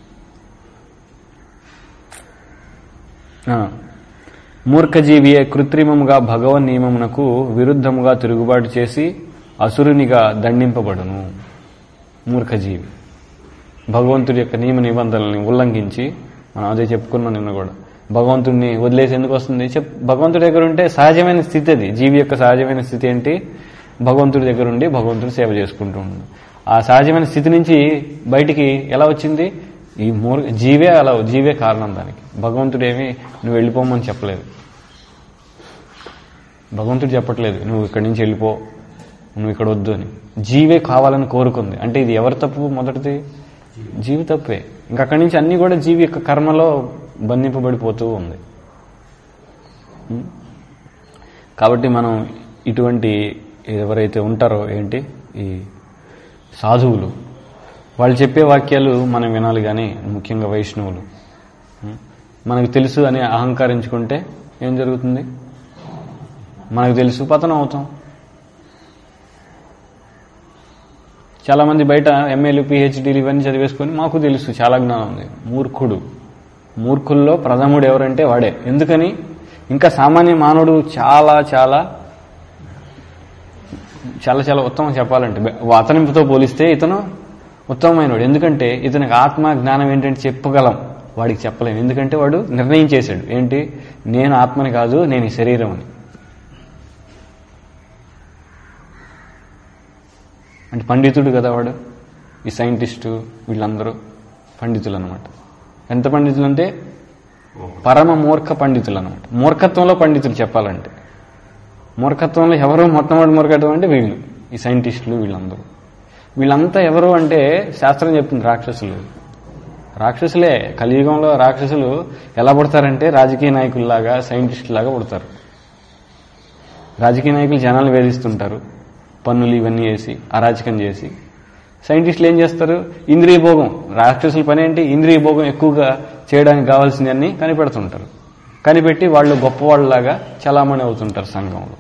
ఆ. మూర్ఖజీవియే కృత్రిమముగా భగవన్ నియమమునకు విరుద్ధముగా తిరుగుబాటు చేసి అసురునిగా దండింపబడును మూర్ఖజీవి భగవంతుడి యొక్క నియమ నిబంధనల్ని ఉల్లంఘించి మనం అదే చెప్పుకున్నాం నిన్న కూడా భగవంతుడిని వదిలేసి ఎందుకు వస్తుంది చెప్ భగవంతుడి దగ్గర ఉంటే సహజమైన స్థితి అది జీవి యొక్క సహజమైన స్థితి ఏంటి భగవంతుడి దగ్గర ఉండి భగవంతుడి సేవ చేసుకుంటూ ఉండదు ఆ సహజమైన స్థితి నుంచి బయటికి ఎలా వచ్చింది ఈ మూర్ జీవే అలా జీవే కారణం దానికి భగవంతుడు ఏమి నువ్వు వెళ్ళిపోమని చెప్పలేదు భగవంతుడు చెప్పట్లేదు నువ్వు ఇక్కడి నుంచి వెళ్ళిపో నువ్వు ఇక్కడ వద్దు అని జీవే కావాలని కోరుకుంది అంటే ఇది ఎవరి తప్పు మొదటిది జీవి తప్పే ఇంకా అక్కడి నుంచి అన్ని కూడా జీవి యొక్క కర్మలో బంధింపబడిపోతూ ఉంది ఉం? కాబట్టి మనం ఇటువంటి ఎవరైతే ఉంటారో ఏంటి ఈ సాధువులు వాళ్ళు చెప్పే వాక్యాలు మనం వినాలి కానీ ముఖ్యంగా వైష్ణవులు ఉం? మనకు తెలుసు అని అహంకరించుకుంటే ఏం జరుగుతుంది మనకు తెలుసు పతనం అవుతాం చాలా మంది బయట ఎంఏలు పిహెచ్డీలు ఇవన్నీ చదివేసుకొని మాకు తెలుసు చాలా జ్ఞానం ఉంది మూర్ఖుడు మూర్ఖుల్లో ప్రథముడు ఎవరంటే వాడే ఎందుకని ఇంకా సామాన్య మానవుడు చాలా చాలా చాలా చాలా ఉత్తమం చెప్పాలంటే బె- అతనితో పోలిస్తే ఇతను ఉత్తమమైనవాడు ఎందుకంటే ఇతనికి ఆత్మ జ్ఞానం ఏంటంటే చెప్పగలం వాడికి చెప్పలేం ఎందుకంటే వాడు నిర్ణయం చేశాడు ఏంటి నేను ఆత్మని కాదు నేను ఈ శరీరం అని అంటే పండితుడు కదా వాడు ఈ సైంటిస్టు వీళ్ళందరూ పండితులు అనమాట ఎంత పండితులు అంటే పరమ మూర్ఖ పండితులు అనమాట మూర్ఖత్వంలో పండితులు చెప్పాలంటే మూర్ఖత్వంలో ఎవరు మొట్టమొదటి మూర్ఖత్వం అంటే వీళ్ళు ఈ సైంటిస్టులు వీళ్ళందరూ వీళ్ళంతా ఎవరు అంటే శాస్త్రం చెప్తుంది రాక్షసులు రాక్షసులే కలియుగంలో రాక్షసులు ఎలా పుడతారంటే రాజకీయ నాయకుల్లాగా సైంటిస్టులాగా పుడతారు రాజకీయ నాయకులు జనాలు వేధిస్తుంటారు పన్నులు ఇవన్నీ వేసి అరాచకం చేసి సైంటిస్టులు ఏం చేస్తారు ఇంద్రియ భోగం రాక్షసుల పని ఏంటి ఇంద్రియ భోగం ఎక్కువగా చేయడానికి కావాల్సినవన్నీ కనిపెడుతుంటారు కనిపెట్టి వాళ్ళు గొప్పవాళ్ళలాగా చలామణి అవుతుంటారు సంఘంలో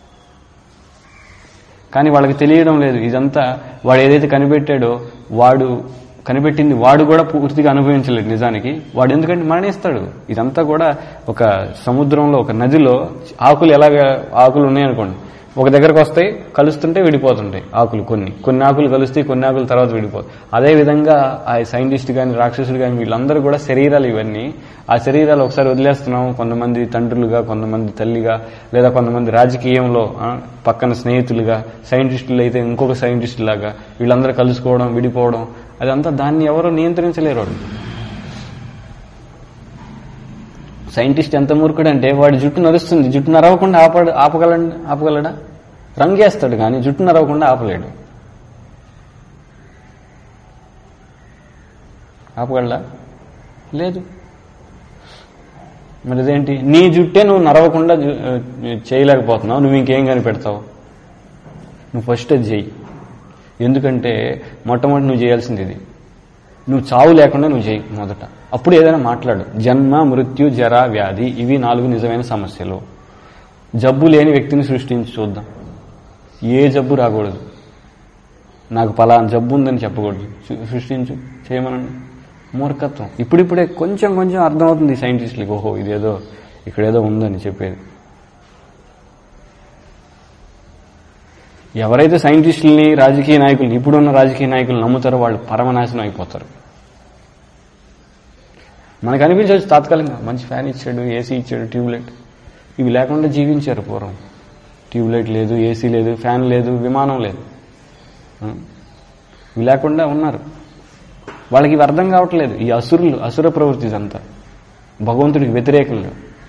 కానీ వాళ్ళకి తెలియడం లేదు ఇదంతా వాడు ఏదైతే కనిపెట్టాడో వాడు కనిపెట్టింది వాడు కూడా పూర్తిగా అనుభవించలేడు నిజానికి వాడు ఎందుకంటే మరణిస్తాడు ఇదంతా కూడా ఒక సముద్రంలో ఒక నదిలో ఆకులు ఎలాగ ఆకులు ఉన్నాయనుకోండి ఒక దగ్గరకు వస్తాయి కలుస్తుంటే విడిపోతుంటాయి ఆకులు కొన్ని కొన్ని ఆకులు కలుస్తాయి కొన్ని ఆకులు తర్వాత విడిపోతాయి అదే విధంగా ఆ సైంటిస్ట్ కానీ రాక్షసుడు కానీ వీళ్ళందరూ కూడా శరీరాలు ఇవన్నీ ఆ శరీరాలు ఒకసారి వదిలేస్తున్నాం కొంతమంది తండ్రులుగా కొంతమంది తల్లిగా లేదా కొంతమంది రాజకీయంలో ఆ, పక్కన స్నేహితులుగా సైంటిస్టులు అయితే ఇంకొక సైంటిస్ట్ లాగా వీళ్ళందరూ కలుసుకోవడం విడిపోవడం అదంతా దాన్ని ఎవరు నియంత్రించలేరు వాళ్ళు సైంటిస్ట్ ఎంత మూర్ఖుడు అంటే వాడి జుట్టు నరుస్తుంది జుట్టు నరవకుండా ఆపడు ఆపగల ఆపగలడా రంగేస్తాడు కానీ జుట్టు నరవకుండా ఆపలేడు ఆపగలడా లేదు మరి ఇదేంటి నీ జుట్టే నువ్వు నరవకుండా జు- చేయలేకపోతున్నావు నువ్వు ఇంకేం కనిపెడతావు నువ్వు ఫస్ట్ అది చెయ్యి ఎందుకంటే మొట్టమొదటి నువ్వు చేయాల్సింది ఇది నువ్వు చావు లేకుండా నువ్వు చేయి మొదట అప్పుడు ఏదైనా మాట్లాడు జన్మ మృత్యు జర వ్యాధి ఇవి నాలుగు నిజమైన సమస్యలు జబ్బు లేని వ్యక్తిని సృష్టించి చూద్దాం ఏ జబ్బు రాకూడదు నాకు పలానా జబ్బు ఉందని చెప్పకూడదు సృ- సృష్టించు చేయమనండి మూర్ఖత్వం ఇప్పుడిప్పుడే కొంచెం కొంచెం అర్థమవుతుంది సైంటిస్టులకి ఓహో ఇదేదో ఇక్కడేదో ఉందని చెప్పేది ఎవరైతే సైంటిస్టులని రాజకీయ నాయకులు ఇప్పుడున్న రాజకీయ నాయకులు నమ్ముతారో వాళ్ళు పరమనాశనం అయిపోతారు మనకు అనిపించవచ్చు తాత్కాలికంగా మంచి ఫ్యాన్ ఇచ్చాడు ఏసీ ఇచ్చాడు ట్యూబ్లైట్ ఇవి లేకుండా జీవించారు పూర్వం ట్యూబ్లైట్ లేదు ఏసీ లేదు ఫ్యాన్ లేదు విమానం లేదు ఆ? ఇవి లేకుండా ఉన్నారు వాళ్ళకి ఇవి అర్థం కావట్లేదు ఈ అసురులు అసుర ప్రవృత్తి ఇదంతా భగవంతుడికి వ్యతిరేకంగా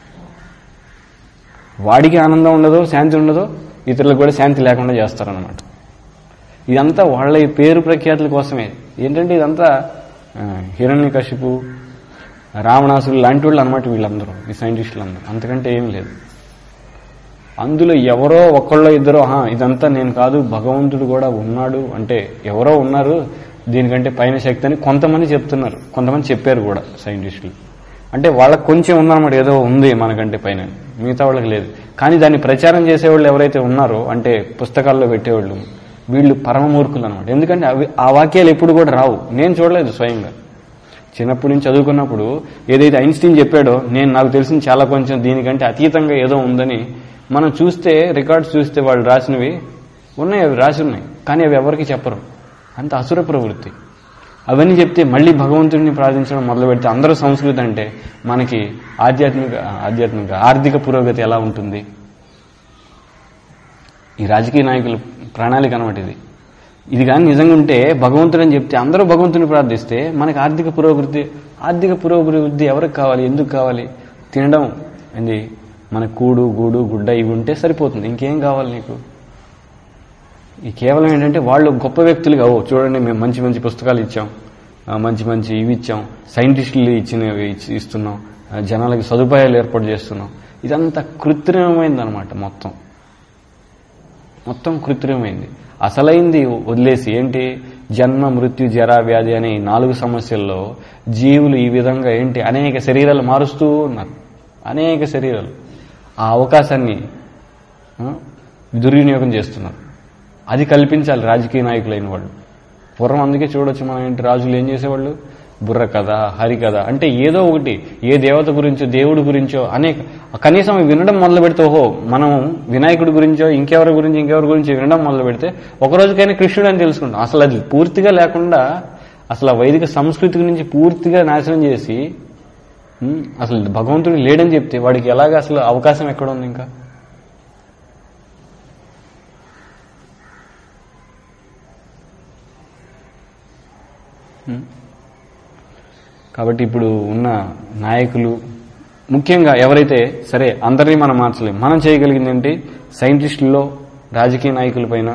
వాడికి ఆనందం ఉండదో శాంతి ఉండదో ఇతరులకు కూడా శాంతి లేకుండా చేస్తారనమాట ఇదంతా వాళ్ళ ఈ పేరు ప్రఖ్యాతుల కోసమే ఏంటంటే ఇదంతా హిరణ్య కశిపు రావణాసులు లాంటి వాళ్ళు అనమాట వీళ్ళందరూ ఈ సైంటిస్టులు అందరూ అంతకంటే ఏం లేదు అందులో ఎవరో ఒకళ్ళో ఇద్దరో "ఆహా, ఇదంతా నేను కాదు భగవంతుడు కూడా ఉన్నాడు అంటే ఎవరో ఉన్నారు దీనికంటే పైన శక్తి అని కొంతమంది చెప్తున్నారు కొంతమంది చెప్పారు కూడా సైంటిస్టులు అంటే వాళ్ళకి కొంచెం ఉందన్నమాట ఏదో ఉంది మనకంటే పైన మిగతా వాళ్ళకి లేదు కానీ దాన్ని ప్రచారం చేసేవాళ్ళు ఎవరైతే ఉన్నారో అంటే పుస్తకాల్లో పెట్టేవాళ్ళు వీళ్ళు పరమమూర్ఖులు అనమాట ఎందుకంటే అవి ఆ వాక్యాలు ఎప్పుడు కూడా రావు నేను చూడలేదు స్వయంగా చిన్నప్పటి నుంచి చదువుకున్నప్పుడు ఏదైతే ఐన్స్టీన్ చెప్పాడో నేను నాకు తెలిసిన చాలా కొంచెం దీనికంటే అతీతంగా ఏదో ఉందని మనం చూస్తే రికార్డ్స్ చూస్తే వాళ్ళు రాసినవి ఉన్నాయి అవి రాసి ఉన్నాయి కానీ అవి ఎవరికి చెప్పరు అంత అసుర ప్రవృత్తి అవన్నీ చెప్తే మళ్ళీ భగవంతుడిని ప్రార్థించడం మొదలు పెడితే అందరూ సంస్కృతి అంటే మనకి ఆధ్యాత్మిక ఆధ్యాత్మిక ఆర్థిక పురోగతి ఎలా ఉంటుంది ఈ రాజకీయ నాయకుల ప్రణాళిక అనమాట ఇది ఇది కానీ నిజంగా ఉంటే భగవంతుడు అని చెప్తే అందరూ భగవంతుని ప్రార్థిస్తే మనకి ఆర్థిక పురోభివృద్ధి ఆర్థిక పురోభివృద్ధి ఎవరికి కావాలి ఎందుకు కావాలి తినడం ఏంది మన కూడు గూడు గుడ్డ ఇవి ఉంటే సరిపోతుంది ఇంకేం కావాలి నీకు ఈ కేవలం ఏంటంటే వాళ్ళు గొప్ప వ్యక్తులుగా ఓ చూడండి మేము మంచి మంచి పుస్తకాలు ఇచ్చాం ఆ, మంచి మంచి ఇవి ఇచ్చాం సైంటిస్టులు ఇచ్చినవి ఇచ్చి- ఇస్తున్నాం ఆ, జనాలకి సదుపాయాలు ఏర్పాటు చేస్తున్నాం ఇదంతా కృత్రిమమైంది అనమాట మొత్తం మొత్తం కృత్రిమమైంది అసలైంది వదిలేసి ఏంటి జన్మ మృత్యు జరా వ్యాధి అనే ఈ నాలుగు సమస్యల్లో జీవులు ఈ విధంగా ఏంటి అనేక శరీరాలు మారుస్తూ ఉన్నారు అనేక శరీరాలు ఆ అవకాశాన్ని ఆ, దుర్వినియోగం చేస్తున్నారు అది కల్పించాలి రాజకీయ నాయకులైన వాళ్ళు పూర్వం అందుకే చూడొచ్చు మనం ఏంటి రాజులు ఏం చేసేవాళ్ళు బుర్ర కథ హరి కథ అంటే ఏదో ఒకటి ఏ దేవత గురించో దేవుడి గురించో అనేక కనీసం అవి వినడం మొదలు పెడితే ఓహో మనం వినాయకుడి గురించో ఇంకెవరి గురించి ఇంకెవరి గురించి వినడం మొదలు పెడితే ఒక రోజుకైనా కృష్ణుడు అని తెలుసుకుంటాం అసలు అది పూర్తిగా లేకుండా అసలు ఆ వైదిక సంస్కృతి నుంచి పూర్తిగా నాశనం చేసి ఉమ్, అసలు భగవంతుడు లేడని చెప్తే వాడికి ఎలాగ అసలు అవకాశం ఎక్కడ ఉంది ఇంకా ఉమ్. కాబట్టి ఇప్పుడు ఉన్న నాయకులు ముఖ్యంగా ఎవరైతే సరే అందరినీ మనం మార్చలేం మనం చేయగలిగింది ఏంటి సైంటిస్టుల్లో రాజకీయ నాయకుల పైన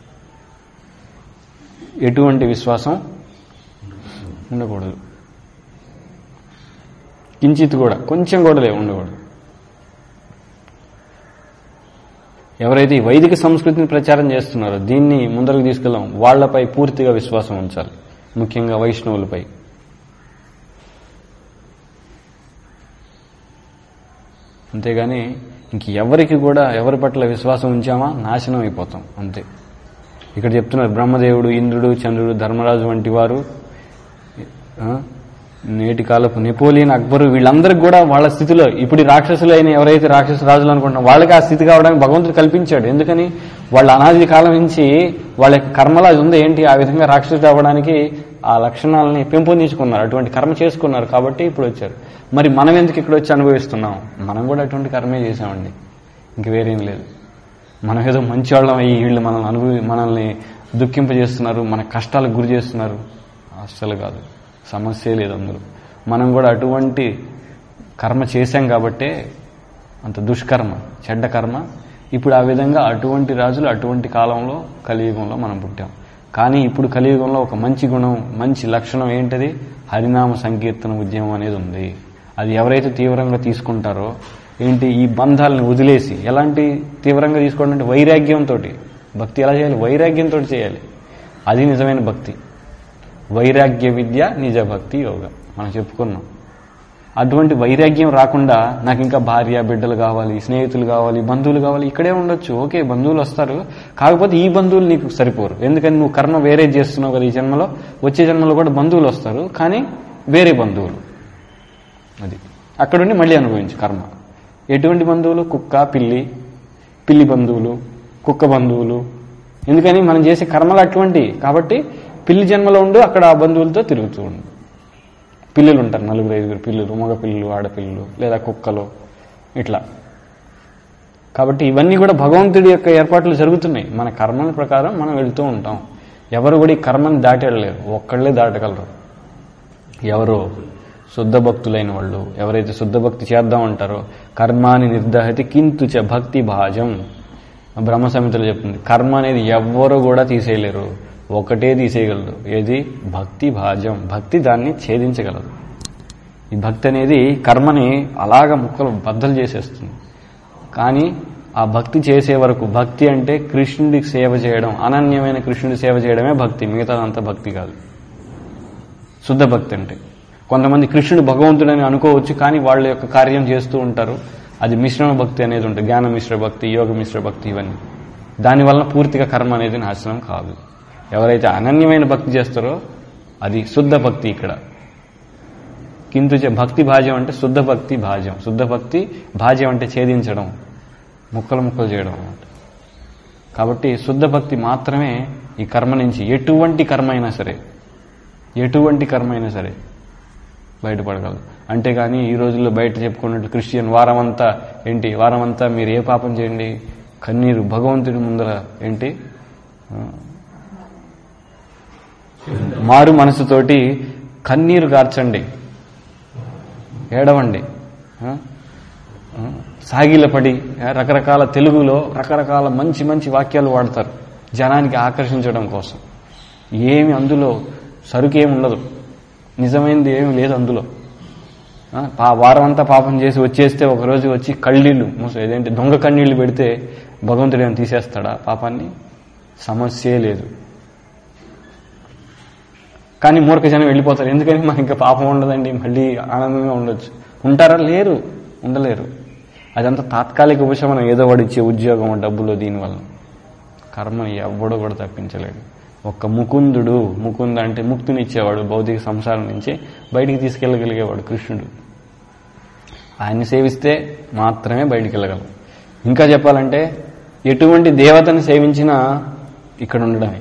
ఎటువంటి విశ్వాసం ఉండకూడదు కించిత్ కూడా కొంచెం కూడా లేవు ఉండకూడదు ఎవరైతే ఈ వైదిక సంస్కృతిని ప్రచారం చేస్తున్నారో దీన్ని ముందరకు తీసుకెళ్ళాం వాళ్లపై పూర్తిగా విశ్వాసం ఉంచాలి ముఖ్యంగా వైష్ణవులపై అంతేగాని ఇంక ఎవరికి కూడా ఎవరి పట్ల విశ్వాసం ఉంచామా నాశనం అయిపోతాం అంతే ఇక్కడ చెప్తున్నారు బ్రహ్మదేవుడు ఇంద్రుడు చంద్రుడు ధర్మరాజు వంటి వారు ఆ, నేటి కాలపు నెపోలియన్ అక్బరు వీళ్ళందరికీ కూడా వాళ్ళ స్థితిలో ఇప్పుడు ఈ రాక్షసులు అయిన ఎవరైతే రాక్షస రాజులు అనుకుంటున్నారో వాళ్ళకి ఆ స్థితి కావడానికి భగవంతుడు కల్పించాడు ఎందుకని వాళ్ళ అనాది కాలం నుంచి వాళ్ళ యొక్క కర్మలా ఉంది ఏంటి ఆ విధంగా రాక్షసుడు అవ్వడానికి ఆ లక్షణాలని పెంపొందించుకున్నారు అటువంటి కర్మ చేసుకున్నారు కాబట్టి ఇప్పుడు వచ్చారు మరి మనం ఎందుకు ఇక్కడ వచ్చి అనుభవిస్తున్నాం మనం కూడా అటువంటి కర్మే చేశామండి ఇంక వేరేం లేదు మనం ఏదో మంచి వాళ్ళం అయ్యి వీళ్ళు మనల్ని అనుభవి మనల్ని దుఃఖింపజేస్తున్నారు మన కష్టాలకు గురి చేస్తున్నారు అస్సలు కాదు సమస్య లేదు అందులో మనం కూడా అటువంటి కర్మ చేశాం కాబట్టే అంత దుష్కర్మ చెడ్డ కర్మ ఇప్పుడు ఆ విధంగా అటువంటి రాజులు అటువంటి కాలంలో కలియుగంలో మనం పుట్టాం కానీ ఇప్పుడు కలియుగంలో ఒక మంచి గుణం మంచి లక్షణం ఏంటిది హరినామ సంకీర్తన ఉద్యమం అనేది ఉంది అది ఎవరైతే తీవ్రంగా తీసుకుంటారో ఏంటి ఈ బంధాలను వదిలేసి ఎలాంటి తీవ్రంగా తీసుకోవడం అంటే వైరాగ్యంతో భక్తి ఎలా చేయాలి వైరాగ్యంతో చేయాలి అది నిజమైన భక్తి వైరాగ్య విద్య నిజ భక్తి యోగ మనం చెప్పుకున్నాం అటువంటి వైరాగ్యం రాకుండా నాకు ఇంకా భార్య బిడ్డలు కావాలి స్నేహితులు కావాలి బంధువులు కావాలి ఇక్కడే ఉండొచ్చు ఓకే బంధువులు వస్తారు కాకపోతే ఈ బంధువులు నీకు సరిపోరు ఎందుకని నువ్వు కర్మ వేరే చేస్తున్నావు కదా ఈ జన్మలో వచ్చే జన్మలో కూడా బంధువులు వస్తారు కానీ వేరే బంధువులు అది అక్కడుండి మళ్ళీ అనుభవించు కర్మ ఎటువంటి బంధువులు కుక్క పిల్లి పిల్లి బంధువులు కుక్క బంధువులు ఎందుకని మనం చేసే కర్మలు అటువంటి కాబట్టి పిల్లి జన్మలో ఉండు అక్కడ ఆ బంధువులతో తిరుగుతూ ఉండు పిల్లలు ఉంటారు నలుగురు ఐదుగురు పిల్లలు మగ పిల్లలు ఆడపిల్లలు లేదా కుక్కలు ఇట్లా కాబట్టి ఇవన్నీ కూడా భగవంతుడి యొక్క ఏర్పాట్లు జరుగుతున్నాయి మన కర్మల ప్రకారం మనం వెళ్తూ ఉంటాం ఎవరు కూడా ఈ కర్మని దాటి వెళ్ళలేరు ఒక్కళ్ళే దాటగలరు ఎవరు శుద్ధ భక్తులైన వాళ్ళు ఎవరైతే శుద్ధ భక్తి చేద్దాం అంటారో కర్మాని నిర్దహతి కింతు చ భక్తి భాజం బ్రహ్మ సమితిలో చెప్తుంది కర్మ అనేది ఎవ్వరు కూడా తీసేయలేరు ఒకటే తీసేయగలరు ఏది భక్తి భాజం భక్తి దాన్ని ఛేదించగలదు ఈ భక్తి అనేది కర్మని అలాగ ముక్కలు బద్దలు చేసేస్తుంది కానీ ఆ భక్తి చేసే వరకు భక్తి అంటే కృష్ణుడికి సేవ చేయడం అనన్యమైన కృష్ణుడి సేవ చేయడమే భక్తి మిగతాదంతా భక్తి కాదు శుద్ధ భక్తి అంటే కొంతమంది కృష్ణుడు భగవంతుడని అనుకోవచ్చు కానీ వాళ్ళ యొక్క కార్యం చేస్తూ ఉంటారు అది మిశ్రమ భక్తి అనేది ఉంటుంది జ్ఞాన మిశ్ర భక్తి యోగ మిశ్ర భక్తి ఇవన్నీ దానివల్ల పూర్తిగా కర్మ అనేది నాశనం కాదు ఎవరైతే అనన్యమైన భక్తి చేస్తారో అది శుద్ధ భక్తి ఇక్కడ కింద భక్తి భాజ్యం అంటే శుద్ధ భక్తి భాజ్యం శుద్ధ భక్తి భాజ్యం అంటే ఛేదించడం ముక్కలు ముక్కలు చేయడం అన్నమాట కాబట్టి శుద్ధ భక్తి మాత్రమే ఈ కర్మ నుంచి ఎటువంటి కర్మ అయినా సరే ఎటువంటి కర్మ అయినా సరే బయటపడగలదు అంతేగాని ఈ రోజుల్లో బయట చెప్పుకున్నట్టు క్రిస్టియన్ వారమంతా ఏంటి వారమంతా మీరు ఏ పాపం చేయండి కన్నీరు భగవంతుడి ముందర ఏంటి ఆ, మారు మనసుతోటి కన్నీరు గార్చండి ఏడవండి ఆ? ఆ? సాగిలపడి ఆ, రకరకాల తెలుగులో రకరకాల మంచి మంచి వాక్యాలు వాడతారు జనానికి ఆకర్షించడం కోసం ఏమి అందులో సరుకేమి ఉండదు నిజమైనది ఏమి లేదు అందులో ఆ, పా వారం అంతా పాపం చేసి వచ్చేస్తే ఒకరోజు వచ్చి కళ్ళీళ్ళు మూస- ఏదేంటి దొంగ కన్నీళ్లు పెడితే భగవంతుడు ఏమైనా తీసేస్తాడా పాపాన్ని సమస్యే లేదు కానీ మూర్ఖ జనం వెళ్ళిపోతారు ఎందుకని మనకి ఇంకా పాపం ఉండదండి మళ్ళీ ఆనందంగా ఉండొచ్చు ఉంటారా లేరు ఉండలేరు అదంతా తాత్కాలిక ఉపశమనం ఏదో వాడు ఇచ్చే ఉద్యోగం డబ్బులు దీనివల్ల కర్మని ఎవ్వడో కూడా తప్పించలేడు ఒక్క ముకుందుడు ముకుంద అంటే ముక్తిని ఇచ్చేవాడు భౌతిక సంసారం నుంచి బయటికి తీసుకెళ్ళగలిగేవాడు కృష్ణుడు ఆయన్ని సేవిస్తే మాత్రమే బయటికి వెళ్ళగలం ఇంకా చెప్పాలంటే ఎటువంటి దేవతని సేవించినా ఇక్కడ ఉండడమే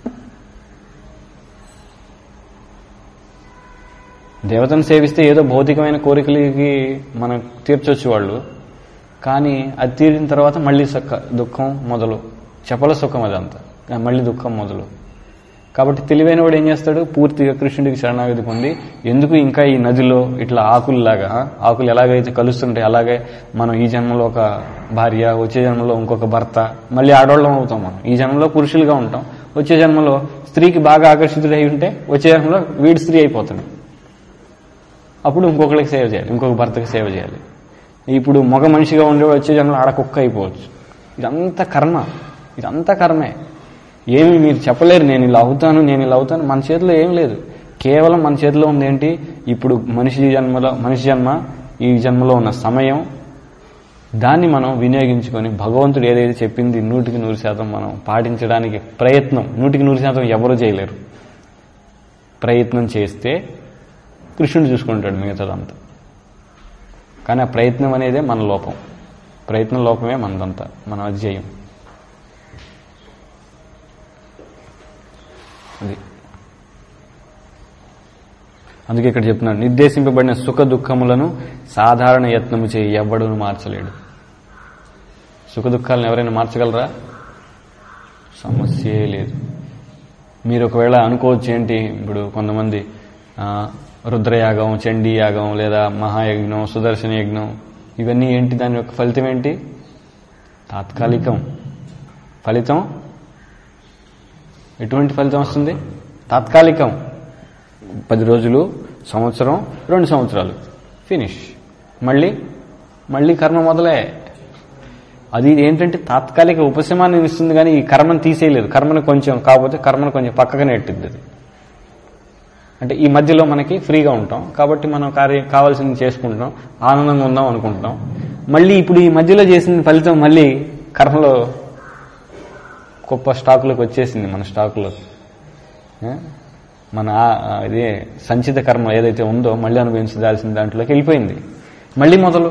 దేవతను సేవిస్తే ఏదో భౌతికమైన కోరికలకి మనం తీర్చొచ్చు వాళ్ళు కానీ అది తీరిన తర్వాత మళ్ళీ సక్క దుఃఖం మొదలు చెప్పల సుఖం అదంతా మళ్ళీ దుఃఖం మొదలు కాబట్టి తెలివైన వాడు ఏం చేస్తాడు పూర్తిగా కృష్ణుడికి శరణాగతి పొంది ఎందుకు ఇంకా ఈ నదిలో ఇట్లా ఆకుల్లాగా ఆకులు ఎలాగైతే కలుస్తుంటాయి అలాగే మనం ఈ జన్మలో ఒక భార్య వచ్చే జన్మలో ఇంకొక భర్త మళ్ళీ ఆడవాళ్ళం అవుతాం మనం ఈ జన్మలో పురుషులుగా ఉంటాం వచ్చే జన్మలో స్త్రీకి బాగా ఆకర్షితుడై ఉంటే వచ్చే జన్మలో వీడి స్త్రీ అయిపోతాడు అప్పుడు ఇంకొకరికి సేవ చేయాలి ఇంకొక భర్తకి సేవ చేయాలి ఇప్పుడు మగ మనిషిగా ఉండే వచ్చే జన్మలో ఆడ కుక్క అయిపోవచ్చు ఇదంతా కర్మ ఇదంతా కర్మే ఏమి మీరు చెప్పలేరు నేను ఇలా అవుతాను నేను ఇలా అవుతాను మన చేతిలో ఏం లేదు కేవలం మన చేతిలో ఉంది ఏంటి ఇప్పుడు మనిషి జన్మలో మనిషి జన్మ ఈ జన్మలో ఉన్న సమయం దాన్ని మనం వినియోగించుకొని భగవంతుడు ఏదైతే చెప్పింది నూటికి నూరు శాతం మనం పాటించడానికి ప్రయత్నం నూటికి నూరు శాతం ఎవరూ చేయలేరు ప్రయత్నం చేస్తే కృష్ణుడు చూసుకుంటాడు మిగతాదంతా కానీ ఆ ప్రయత్నం అనేదే మన లోపం ప్రయత్నం లోపమే మనదంతా మనం అది చేయం అది అందుకే ఇక్కడ చెప్తున్నాడు నిర్దేశింపబడిన సుఖ దుఃఖములను సాధారణ యత్నము చేయి ఎవ్వడును మార్చలేడు సుఖ దుఃఖాలను ఎవరైనా మార్చగలరా సమస్యే లేదు మీరు ఒకవేళ అనుకోవచ్చు ఏంటి ఇప్పుడు కొంతమంది ఆ, రుద్రయాగం చండీ యాగం లేదా మహాయజ్ఞం సుదర్శన యజ్ఞం ఇవన్నీ ఏంటి దాని యొక్క ఫలితం ఏంటి తాత్కాలికం ఫలితం ఎటువంటి ఫలితం వస్తుంది తాత్కాలికం పది రోజులు సంవత్సరం రెండు సంవత్సరాలు ఫినిష్ మళ్ళీ మళ్ళీ కర్మ మొదలే అది ఏంటంటే తాత్కాలిక ఉపశమాన్ని ఇస్తుంది కానీ ఈ కర్మను తీసేయలేదు కర్మను కొంచెం కాకపోతే కర్మను కొంచెం పక్కగా నెట్టింది అది అంటే ఈ మధ్యలో మనకి ఫ్రీగా ఉంటాం కాబట్టి మనం కార్య కావాల్సింది చేసుకుంటాం ఆనందంగా ఉందాం అనుకుంటాం మళ్ళీ ఇప్పుడు ఈ మధ్యలో చేసిన ఫలితం మళ్ళీ కర్మలో గొప్ప స్టాకులోకి వచ్చేసింది మన స్టాకులో ఏ? మన ఆ- ఆ ఇదే సంచిత కర్మ ఏదైతే ఉందో మళ్ళీ అనుభవించాల్సిన దాంట్లోకి వెళ్ళిపోయింది మళ్ళీ మొదలు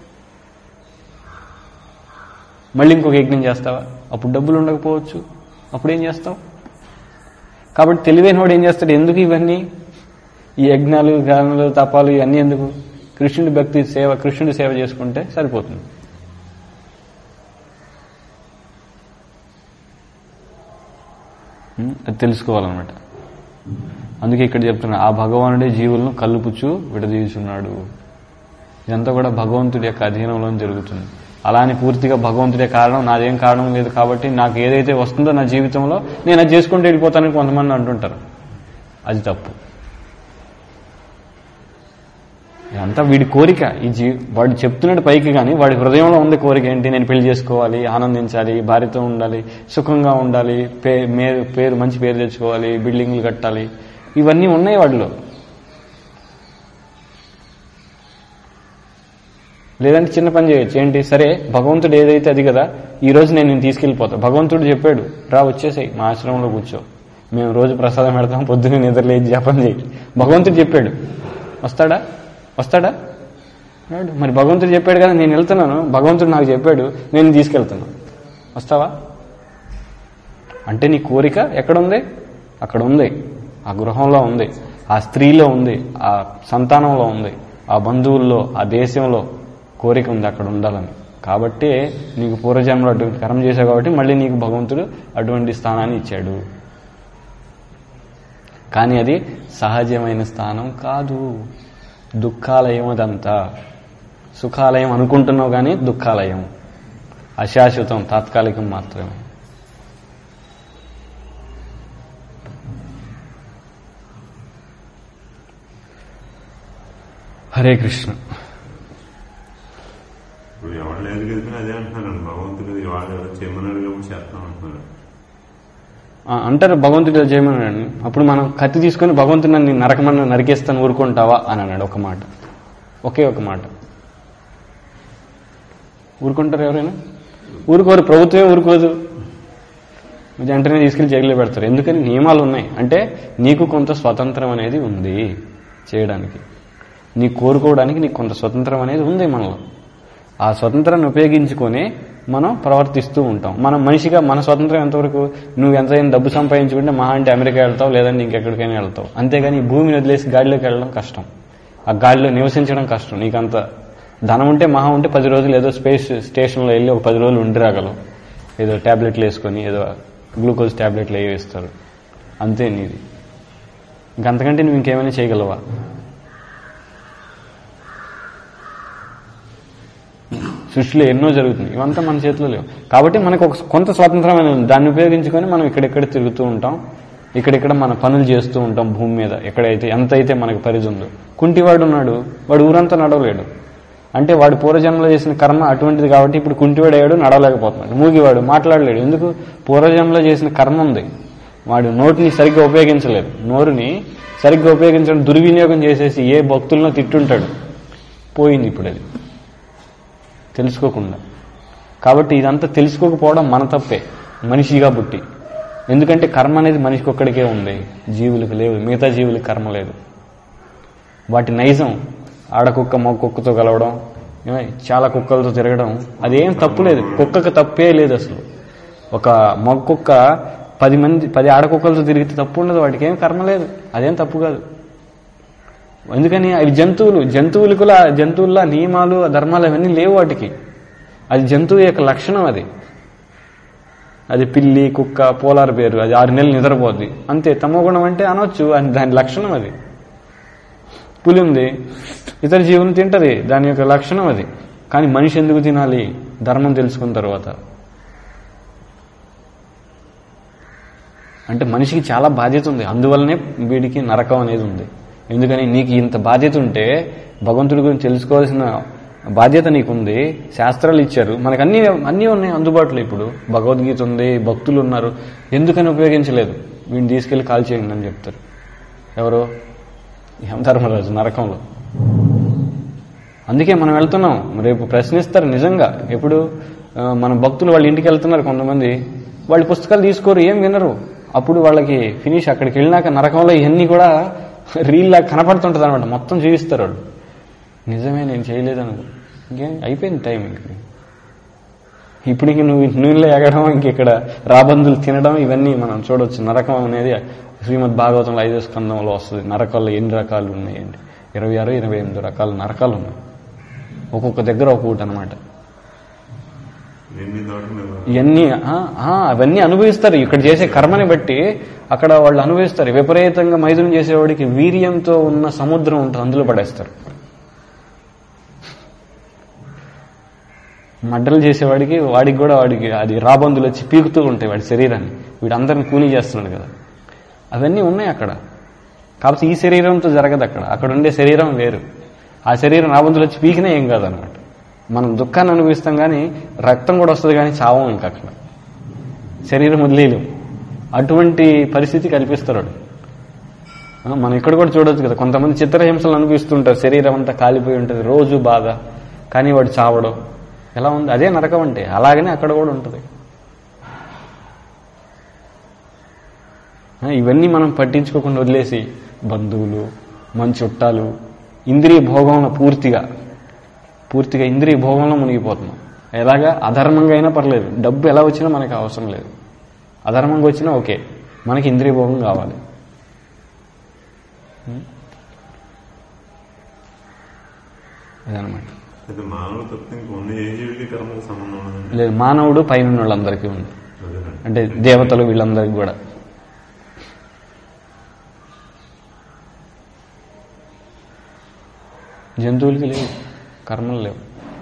మళ్ళీ ఇంకొక యజ్ఞం చేస్తావా అప్పుడు డబ్బులు ఉండకపోవచ్చు అప్పుడు ఏం చేస్తావు కాబట్టి తెలివైన వాడు ఏం చేస్తాడు ఎందుకు ఇవన్నీ ఈ యజ్ఞాలు గానాలు తపాలు ఇవన్నీ ఎందుకు కృష్ణుడి భక్తి సేవ కృష్ణుడి సేవ చేసుకుంటే సరిపోతుంది ఉం? అది తెలుసుకోవాలన్నమాట అందుకే ఇక్కడ చెప్తున్నా ఆ భగవానుడే జీవులను కలుపుచు విడదీయుచున్నాడు ఇదంతా కూడా భగవంతుడి యొక్క అధీనంలో జరుగుతుంది అలా అని పూర్తిగా భగవంతుడే కారణం నాదేం కారణం లేదు కాబట్టి నాకు ఏదైతే వస్తుందో నా జీవితంలో నేను అది చేసుకుంటూ వెళ్ళిపోతానని కొంతమంది అంటుంటారు అది తప్పు ఇదంతా వీడి కోరిక ఈ జీ వాడు చెప్తున్నాడు పైకి కానీ వాడి హృదయంలో ఉంది కోరిక ఏంటి నేను పెళ్లి చేసుకోవాలి ఆనందించాలి భార్యతో ఉండాలి సుఖంగా ఉండాలి పే మే- పేరు మంచి పేరు తెచ్చుకోవాలి బిల్డింగ్లు కట్టాలి ఇవన్నీ ఉన్నాయి వాడిలో లేదంటే చిన్న పని చేయొచ్చు ఏంటి సరే భగవంతుడు ఏదైతే అది కదా ఈ రోజు నేను నేను తీసుకెళ్ళిపోతా భగవంతుడు చెప్పాడు రా వచ్చేసాయి మా ఆశ్రమంలో కూర్చో మేము రోజు ప్రసాదం పెడతాం పొద్దున్నే నిద్రలేచి జపం చేయి భగవంతుడు చెప్పాడు వస్తాడా వస్తాడా రాడు. మరి భగవంతుడు చెప్పాడు కదా నేను వెళ్తున్నాను భగవంతుడు నాకు చెప్పాడు నేను తీసుకెళ్తున్నాను వస్తావా అంటే నీ కోరిక ఎక్కడ ఉంది అక్కడ ఉంది ఆ గృహంలో ఉంది ఆ స్త్రీలో ఉంది ఆ సంతానంలో ఉంది ఆ బంధువుల్లో ఆ దేశంలో కోరిక ఉంది అక్కడ ఉండాలని కాబట్టి నీకు పూర్వజన్మలో అటువంటి కర్మ చేశావు కాబట్టి మళ్ళీ నీకు భగవంతుడు అటువంటి స్థానాన్ని ఇచ్చాడు కానీ అది సహజమైన స్థానం కాదు దుఃఖాలయం అదంతా సుఖాలయం అనుకుంటున్నావు కానీ దుఃఖాలయం అశాశ్వతం తాత్కాలికం మాత్రమే హరే కృష్ణ ఇప్పుడు ఎవరు లేదు కదా అదే అంటున్నాను భగవంతుడు వాళ్ళు ఎవరు చేయమన్నాడు కాబట్టి చేస్తాం అంటున్నారు ఆ, అంటారు భగవంతుడు ఇలా చేయమన్నాడు అప్పుడు మనం కత్తి తీసుకొని భగవంతుడు నన్ను నరకమన్న నరికేస్తాను ఊరుకుంటావా అని అన్నాడు ఒక మాట ఒకే ఒక మాట ఊరుకుంటారు ఎవరైనా ఊరుకోరు ప్రభుత్వమే ఊరుకోదు వెంటనే తీసుకెళ్లి జైల్లో పెడతారు ఎందుకని నియమాలు ఉన్నాయి అంటే నీకు కొంత స్వతంత్రం అనేది ఉంది చేయడానికి నీ కోరుకోవడానికి నీకు కొంత స్వతంత్రం అనేది ఉంది మనలో ఆ స్వతంత్రాన్ని ఉపయోగించుకొని మనం ప్రవర్తిస్తూ ఉంటాం మనం మనిషిగా మన స్వతంత్రం ఎంతవరకు నువ్వు ఎంతైనా డబ్బు సంపాదించుకుంటే మహా అంటే అమెరికా వెళ్తావు లేదంటే ఇంకెక్కడికైనా వెళ్తావు అంతేగాని ఈ భూమిని వదిలేసి గాడిలోకి వెళ్ళడం కష్టం ఆ గాడిలో నివసించడం కష్టం నీకు అంత ధనం ఉంటే మహా ఉంటే పది రోజులు ఏదో స్పేస్ స్టేషన్లో వెళ్ళి ఒక పది రోజులు ఉండి రాగలవు ఏదో ట్యాబ్లెట్లు వేసుకొని ఏదో గ్లూకోజ్ ట్యాబ్లెట్లు అవి వేస్తారు అంతే నీది ఇంకంతకంటే నువ్వు ఇంకేమైనా చేయగలవా సృష్టిలో ఎన్నో జరుగుతుంది ఇవంతా మన చేతిలో లేవు కాబట్టి మనకు ఒక కొంత స్వాతంత్రమైన ఉంది దాన్ని ఉపయోగించుకొని మనం ఇక్కడెక్కడ తిరుగుతూ ఉంటాం ఇక్కడిక్కడ మన పనులు చేస్తూ ఉంటాం భూమి మీద ఎక్కడైతే ఎంత అయితే మనకు పరిధి ఉందో కుంటివాడు ఉన్నాడు వాడు ఊరంతా నడవలేడు అంటే వాడు పూర్వజన్మలో చేసిన కర్మ అటువంటిది కాబట్టి ఇప్పుడు కుంటివాడు అయ్యాడు నడవలేకపోతున్నాడు మూగివాడు మాట్లాడలేడు ఎందుకు పూర్వజన్మలో చేసిన కర్మ ఉంది వాడు నోటిని సరిగ్గా ఉపయోగించలేదు నోరుని సరిగ్గా ఉపయోగించడం దుర్వినియోగం చేసేసి ఏ భక్తులను తిట్టుంటాడు పోయింది ఇప్పుడు అది తెలుసుకోకుండా కాబట్టి ఇదంతా తెలుసుకోకపోవడం మన తప్పే మనిషిగా పుట్టి ఎందుకంటే కర్మ అనేది మనిషికి ఒక్కడికే ఉంది జీవులకు లేవు మిగతా జీవులకు కర్మ లేదు వాటి నైజం ఆడకుక్క మగ కుక్కతో కలవడం ఏమై, చాలా కుక్కలతో తిరగడం అదేం తప్పు లేదు కుక్కకు తప్పే లేదు అసలు ఒక మగ కుక్క పది మంది పది ఆడకుక్కలతో తిరిగితే తప్పు ఉండదు వాటికి ఏం కర్మ లేదు అదేం తప్పు కాదు ఎందుకని అవి జంతువులు జంతువులకు జంతువుల నియమాలు ధర్మాలు అవన్నీ లేవు వాటికి అది జంతువు యొక్క లక్షణం అది అది పిల్లి కుక్క పోలార్ పేరు అది ఆరు నెలలు నిద్రపోద్ది అంతే తమో గుణం అంటే అనొచ్చు అని దాని లక్షణం అది పులి ఉంది ఇతర జీవులు తింటది దాని యొక్క లక్షణం అది కానీ మనిషి ఎందుకు తినాలి ధర్మం తెలుసుకున్న తర్వాత అంటే మనిషికి చాలా బాధ్యత ఉంది అందువల్లనే వీడికి నరకం అనేది ఉంది ఎందుకని నీకు ఇంత బాధ్యత ఉంటే భగవంతుడి గురించి తెలుసుకోవాల్సిన బాధ్యత నీకుంది శాస్త్రాలు ఇచ్చారు మనకు అన్ని అన్నీ ఉన్నాయి అందుబాటులో ఇప్పుడు భగవద్గీత ఉంది భక్తులు ఉన్నారు ఎందుకని ఉపయోగించలేదు వీడిని తీసుకెళ్లి కాల్ చేయండి అని చెప్తారు ఎవరు యమధర్మరాజు నరకంలో అందుకే మనం వెళ్తున్నాం రేపు ప్రశ్నిస్తారు నిజంగా ఎప్పుడు ఆ, మన భక్తులు వాళ్ళ ఇంటికి వెళ్తున్నారు కొంతమంది వాళ్ళ పుస్తకాలు తీసుకోరు ఏం వినరు అప్పుడు వాళ్ళకి ఫినిష్ అక్కడికి వెళ్ళినాక నరకంలో ఇవన్నీ కూడా రీల్లా కనపడుతుంటుంది అనమాట మొత్తం చూపిస్తారు వాళ్ళు నిజమే నేను చేయలేదను ఇంకేం అయిపోయింది టైం ఇంక ఇప్పుడు ఇంక నువ్వు నూనెలో ఎగడం ఇంక ఇక్కడ రాబందులు తినడం ఇవన్నీ మనం చూడొచ్చు నరకం అనేది శ్రీమద్ భాగవతంలో ఐదో స్కందంలో వస్తుంది నరకాల్లో ఎన్ని రకాలు ఉన్నాయండి ఇరవై ఆరు ఇరవై ఎనిమిది రకాల నరకాలు ఉన్నాయి ఒక్కొక్క దగ్గర ఒక్కొక్కటి అనమాట ఎన్ని తోట మీద ఇవన్నీ ఆ, ఆ, అవన్నీ అనుభవిస్తారు ఇక్కడ చేసే కర్మని బట్టి అక్కడ వాళ్ళు అనుభవిస్తారు విపరీతంగా మైదునం చేసేవాడికి వీర్యంతో ఉన్న సముద్రం ఉంటుంది అందులో పడేస్తారు మడ్డలు చేసేవాడికి వాడికి కూడా వాడికి అది రాబందులు వచ్చి పీకుతూ ఉంటాయి వాడి శరీరాన్ని వీడు అందరిని కూలీ చేస్తున్నాడు కదా అవన్నీ ఉన్నాయి అక్కడ కాకపోతే ఈ శరీరంతో జరగదు అక్కడ అక్కడ ఉండే శరీరం వేరు ఆ శరీరం రాబందులు వచ్చి పీకినా ఏం కాదనమాట మనం దుఃఖాన్ని అనుభవిస్తాం కానీ రక్తం కూడా వస్తుంది కానీ చావం ఇంకా అక్కడ శరీరం వదిలేయలేం అటువంటి పరిస్థితి కల్పిస్తారు వాడు. ఆ, మనం ఇక్కడ కూడా చూడొచ్చు కదా కొంతమంది చిత్రహింసలు అనిపిస్తుంటారు శరీరం అంతా కాలిపోయి ఉంటుంది రోజు బాధ కానీ వాడు చావడం ఎలా ఉంది అదే నరకం అంటే అలాగనే అక్కడ కూడా ఉంటుంది ఆ, ఇవన్నీ మనం పట్టించుకోకుండా వదిలేసి బంధువులు మన చుట్టాలు ఇంద్రియ భోగంలో పూర్తిగా పూర్తిగా ఇంద్రియ భోగంలో మునిగిపోతున్నాం ఎలాగా అధర్మంగా అయినా పర్లేదు డబ్బు ఎలా వచ్చినా మనకి అవసరం లేదు అధర్మంగా వచ్చినా ఓకే మనకి ఇంద్రియ భోగం కావాలి ఉం? అదనమాట అయితే మానవుడు తప్పితే ఇంకొన్ని ఏ జీవికి కర్మకు సంబంధం ఉండదండి లేదు మానవుడు పైన వాళ్ళందరికీ ఉంది అదేనండి అంటే దేవతలు వీళ్ళందరికీ కూడా జంతువులకి లేవు కర్మలు లేవు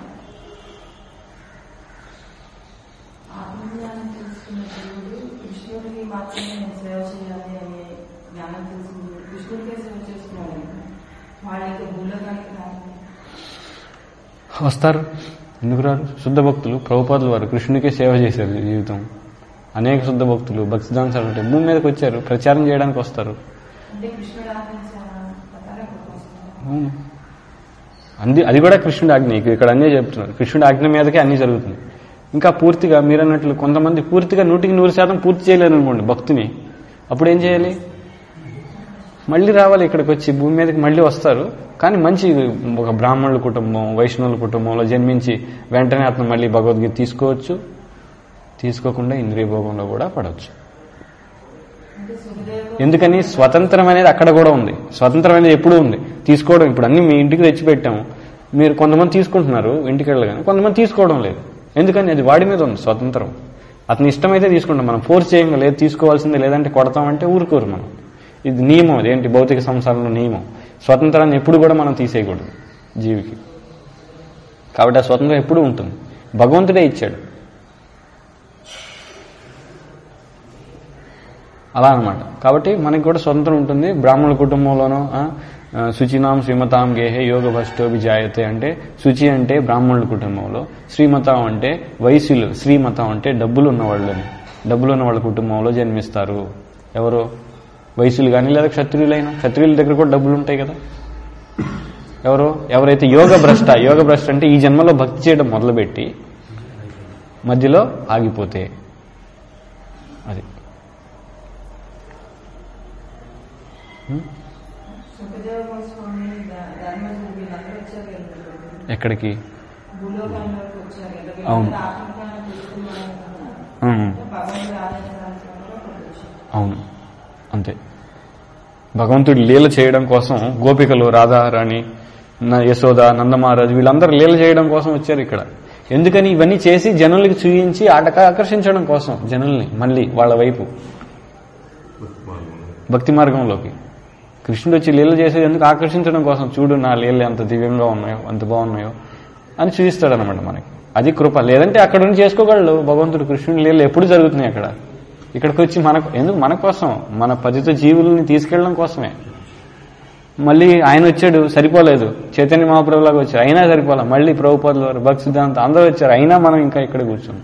ఆత్మజ్ఞానం తెలుసుకున్న దేవుడు కృష్ణుడికి మాత్రమే నేను సేవ చేయాలి అనే జ్ఞానం తెలుసుకున్న కృష్ణుడికే సేవ చేస్తున్నాడు వాళ్ళ యొక్క భూలోకానికి రాదు వస్తారు ఎందుకు రారు శుద్ధ భక్తులు ప్రభుపాదులు వారు కృష్ణునికే సేవ చేశారు జీవితం అనేక శుద్ధ భక్తులు భక్తిదాన్ అంటే భూమి మీదకి వచ్చారు ప్రచారం చేయడానికి వస్తారు అంటే కృష్ణుడు ఆజ్ఞించిన ప్రకారం ఇక్కడికి వస్తున్నారు అవును అంది అది కూడా కృష్ణుడి ఆజ్ఞ ఇక- ఇక్కడ అన్నీ చెప్తున్నారు కృష్ణుడి ఆజ్ఞ మీదకే అన్నీ జరుగుతుంది ఇంకా పూర్తిగా మీరు అన్నట్లు కొంతమంది పూర్తిగా నూటికి నూరు శాతం పూర్తి చేయలేరు అనుకోండి భక్తిని అప్పుడు ఏం చేయాలి మళ్ళీ రావాలి ఇక్కడికి వచ్చి భూమి మీదకి మళ్ళీ వస్తారు కానీ మంచి ఒక బ్రాహ్మణుల కుటుంబం వైష్ణవుల కుటుంబంలో జన్మించి వెంటనే అతను మళ్ళీ భగవద్గీత తీసుకోవచ్చు తీసుకోకుండా ఇంద్రియ భోగంలో కూడా పడవచ్చు అంటే సుఖదేవుడు ఎందుకని స్వతంత్రం అనేది అక్కడ కూడా ఉంది స్వతంత్రం అనేది ఎప్పుడూ ఉంది తీసుకోవడం ఇప్పుడు అన్ని మీ ఇంటికి తెచ్చి పెట్టాము మీరు కొంతమంది తీసుకుంటున్నారు ఇంటికి వెళ్ళగానే కొంతమంది తీసుకోవడం లేదు ఎందుకని అది వాడి మీద ఉంది స్వతంత్రం అతని ఇష్టమైతే తీసుకుంటాం మనం ఫోర్స్ చేయంగా లేదు తీసుకోవాల్సిందే లేదంటే కొడతామంటే ఊరుకోరు మనం ఇది నియమం అదేంటి భౌతిక సంసారంలో నియమం స్వతంత్రాన్ని ఎప్పుడు కూడా మనం తీసేయకూడదు జీవికి కాబట్టి ఆ స్వతంత్రం ఎప్పుడూ ఉంటుంది భగవంతుడే ఇచ్చాడు అలా అన్నమాట కాబట్టి మనకి కూడా స్వతంత్రం ఉంటుంది బ్రాహ్మణుల కుటుంబంలోనూ ఆ, ఆ, శుచినాం శ్రీమతాం గేహే యోగ భష్టోభి జాయతే అంటే శుచి అంటే బ్రాహ్మణుల కుటుంబంలో శ్రీమతం అంటే వైశ్యులు శ్రీమతం అంటే డబ్బులు ఉన్న వాళ్ళని డబ్బులు ఉన్న వాళ్ళ కుటుంబంలో జన్మిస్తారు ఎవరు వైశ్యులు కానీ లేదా క్షత్రియులైనా క్షత్రియుల దగ్గర కూడా డబ్బులు ఉంటాయి కదా ఎవరు ఎవరైతే యోగ భ్రష్ట యోగ భ్రష్ట అంటే ఈ జన్మలో భక్తి చేయడం మొదలుపెట్టి మధ్యలో ఆగిపోతే అది సుఖదేవ గోస్వామి ధ- ధర్మజుడు వీళ్ళందరూ వచ్చారు కదా ఎక్కడికి భూలోకంలోకి వచ్చారు కదా అవును. వీళ్ళందరూ ఆత్మజ్ఞానం తెలుసుకున్నారు కదా ఉమ్. భగవంతుడు ఆరాధించడానికి కూడా అక్కడికి వచ్చారు అవును అంతే భగవంతుడు లీల చేయడం కోసం గోపికలు రాధారాణి న- యశోద నందమహారాజు వీళ్ళందరూ లీల చేయడం కోసం వచ్చారు ఇక్కడ ఎందుకని ఇవన్నీ చేసి జనులకి చూయించి ఆటక ఆకర్షించడం కోసం జనుల్ని మళ్ళీ వాళ్ళ వైపు మార్గంలో. భక్తి మార్గంలోకి కృష్ణుడు వచ్చి లీల చేసేది ఎందుకు ఆకర్షించడం కోసం చూడు నా లీలలు ఎంత దివ్యంగా ఉన్నాయో ఎంత బాగున్నాయో అని చూపిస్తాడు అనమాట మనకి అది కృప లేదంటే అక్కడ నుంచి చేసుకోగలడు భగవంతుడు కృష్ణుడి లీలలు ఎప్పుడు జరుగుతున్నాయి అక్కడ ఇక్కడికి వచ్చి మనకు ఎందుకు మన కోసం మన పతిత జీవుల్ని తీసుకెళ్ళడం కోసమే మళ్ళీ ఆయన వచ్చాడు సరిపోలేదు చైతన్య మహాప్రభులాగా వచ్చారు అయినా సరిపోలే మళ్ళీ ప్రభుపాదుల వారు భక్తి సిద్ధాంతం అందరూ వచ్చారు అయినా మనం ఇంకా ఇక్కడ కూర్చున్నాం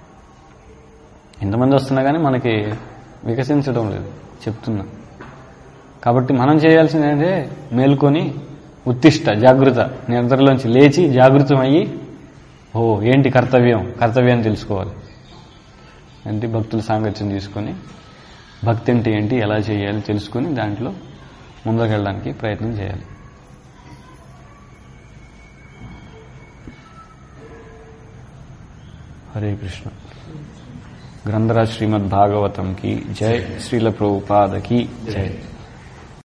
ఎంతమంది వస్తున్నా కానీ మనకి వికసించడం లేదు చెప్తున్నా కాబట్టి మనం చేయాల్సింది ఏంటంటే మేల్కొని ఉత్తిష్ట జాగృత నిద్రలోంచి లేచి జాగృతమయ్యి ఓ ఏంటి కర్తవ్యం కర్తవ్యం తెలుసుకోవాలి అంటే భక్తుల సాంగత్యం తీసుకొని భక్తి అంటే ఏంటి ఎలా చేయాలి తెలుసుకొని దాంట్లో ముందుకెళ్ళడానికి ప్రయత్నం చేయాలి హరే కృష్ణ గ్రంథరాజ్ శ్రీమద్ భాగవతం కి జై శ్రీల ప్రభుపాద కి జై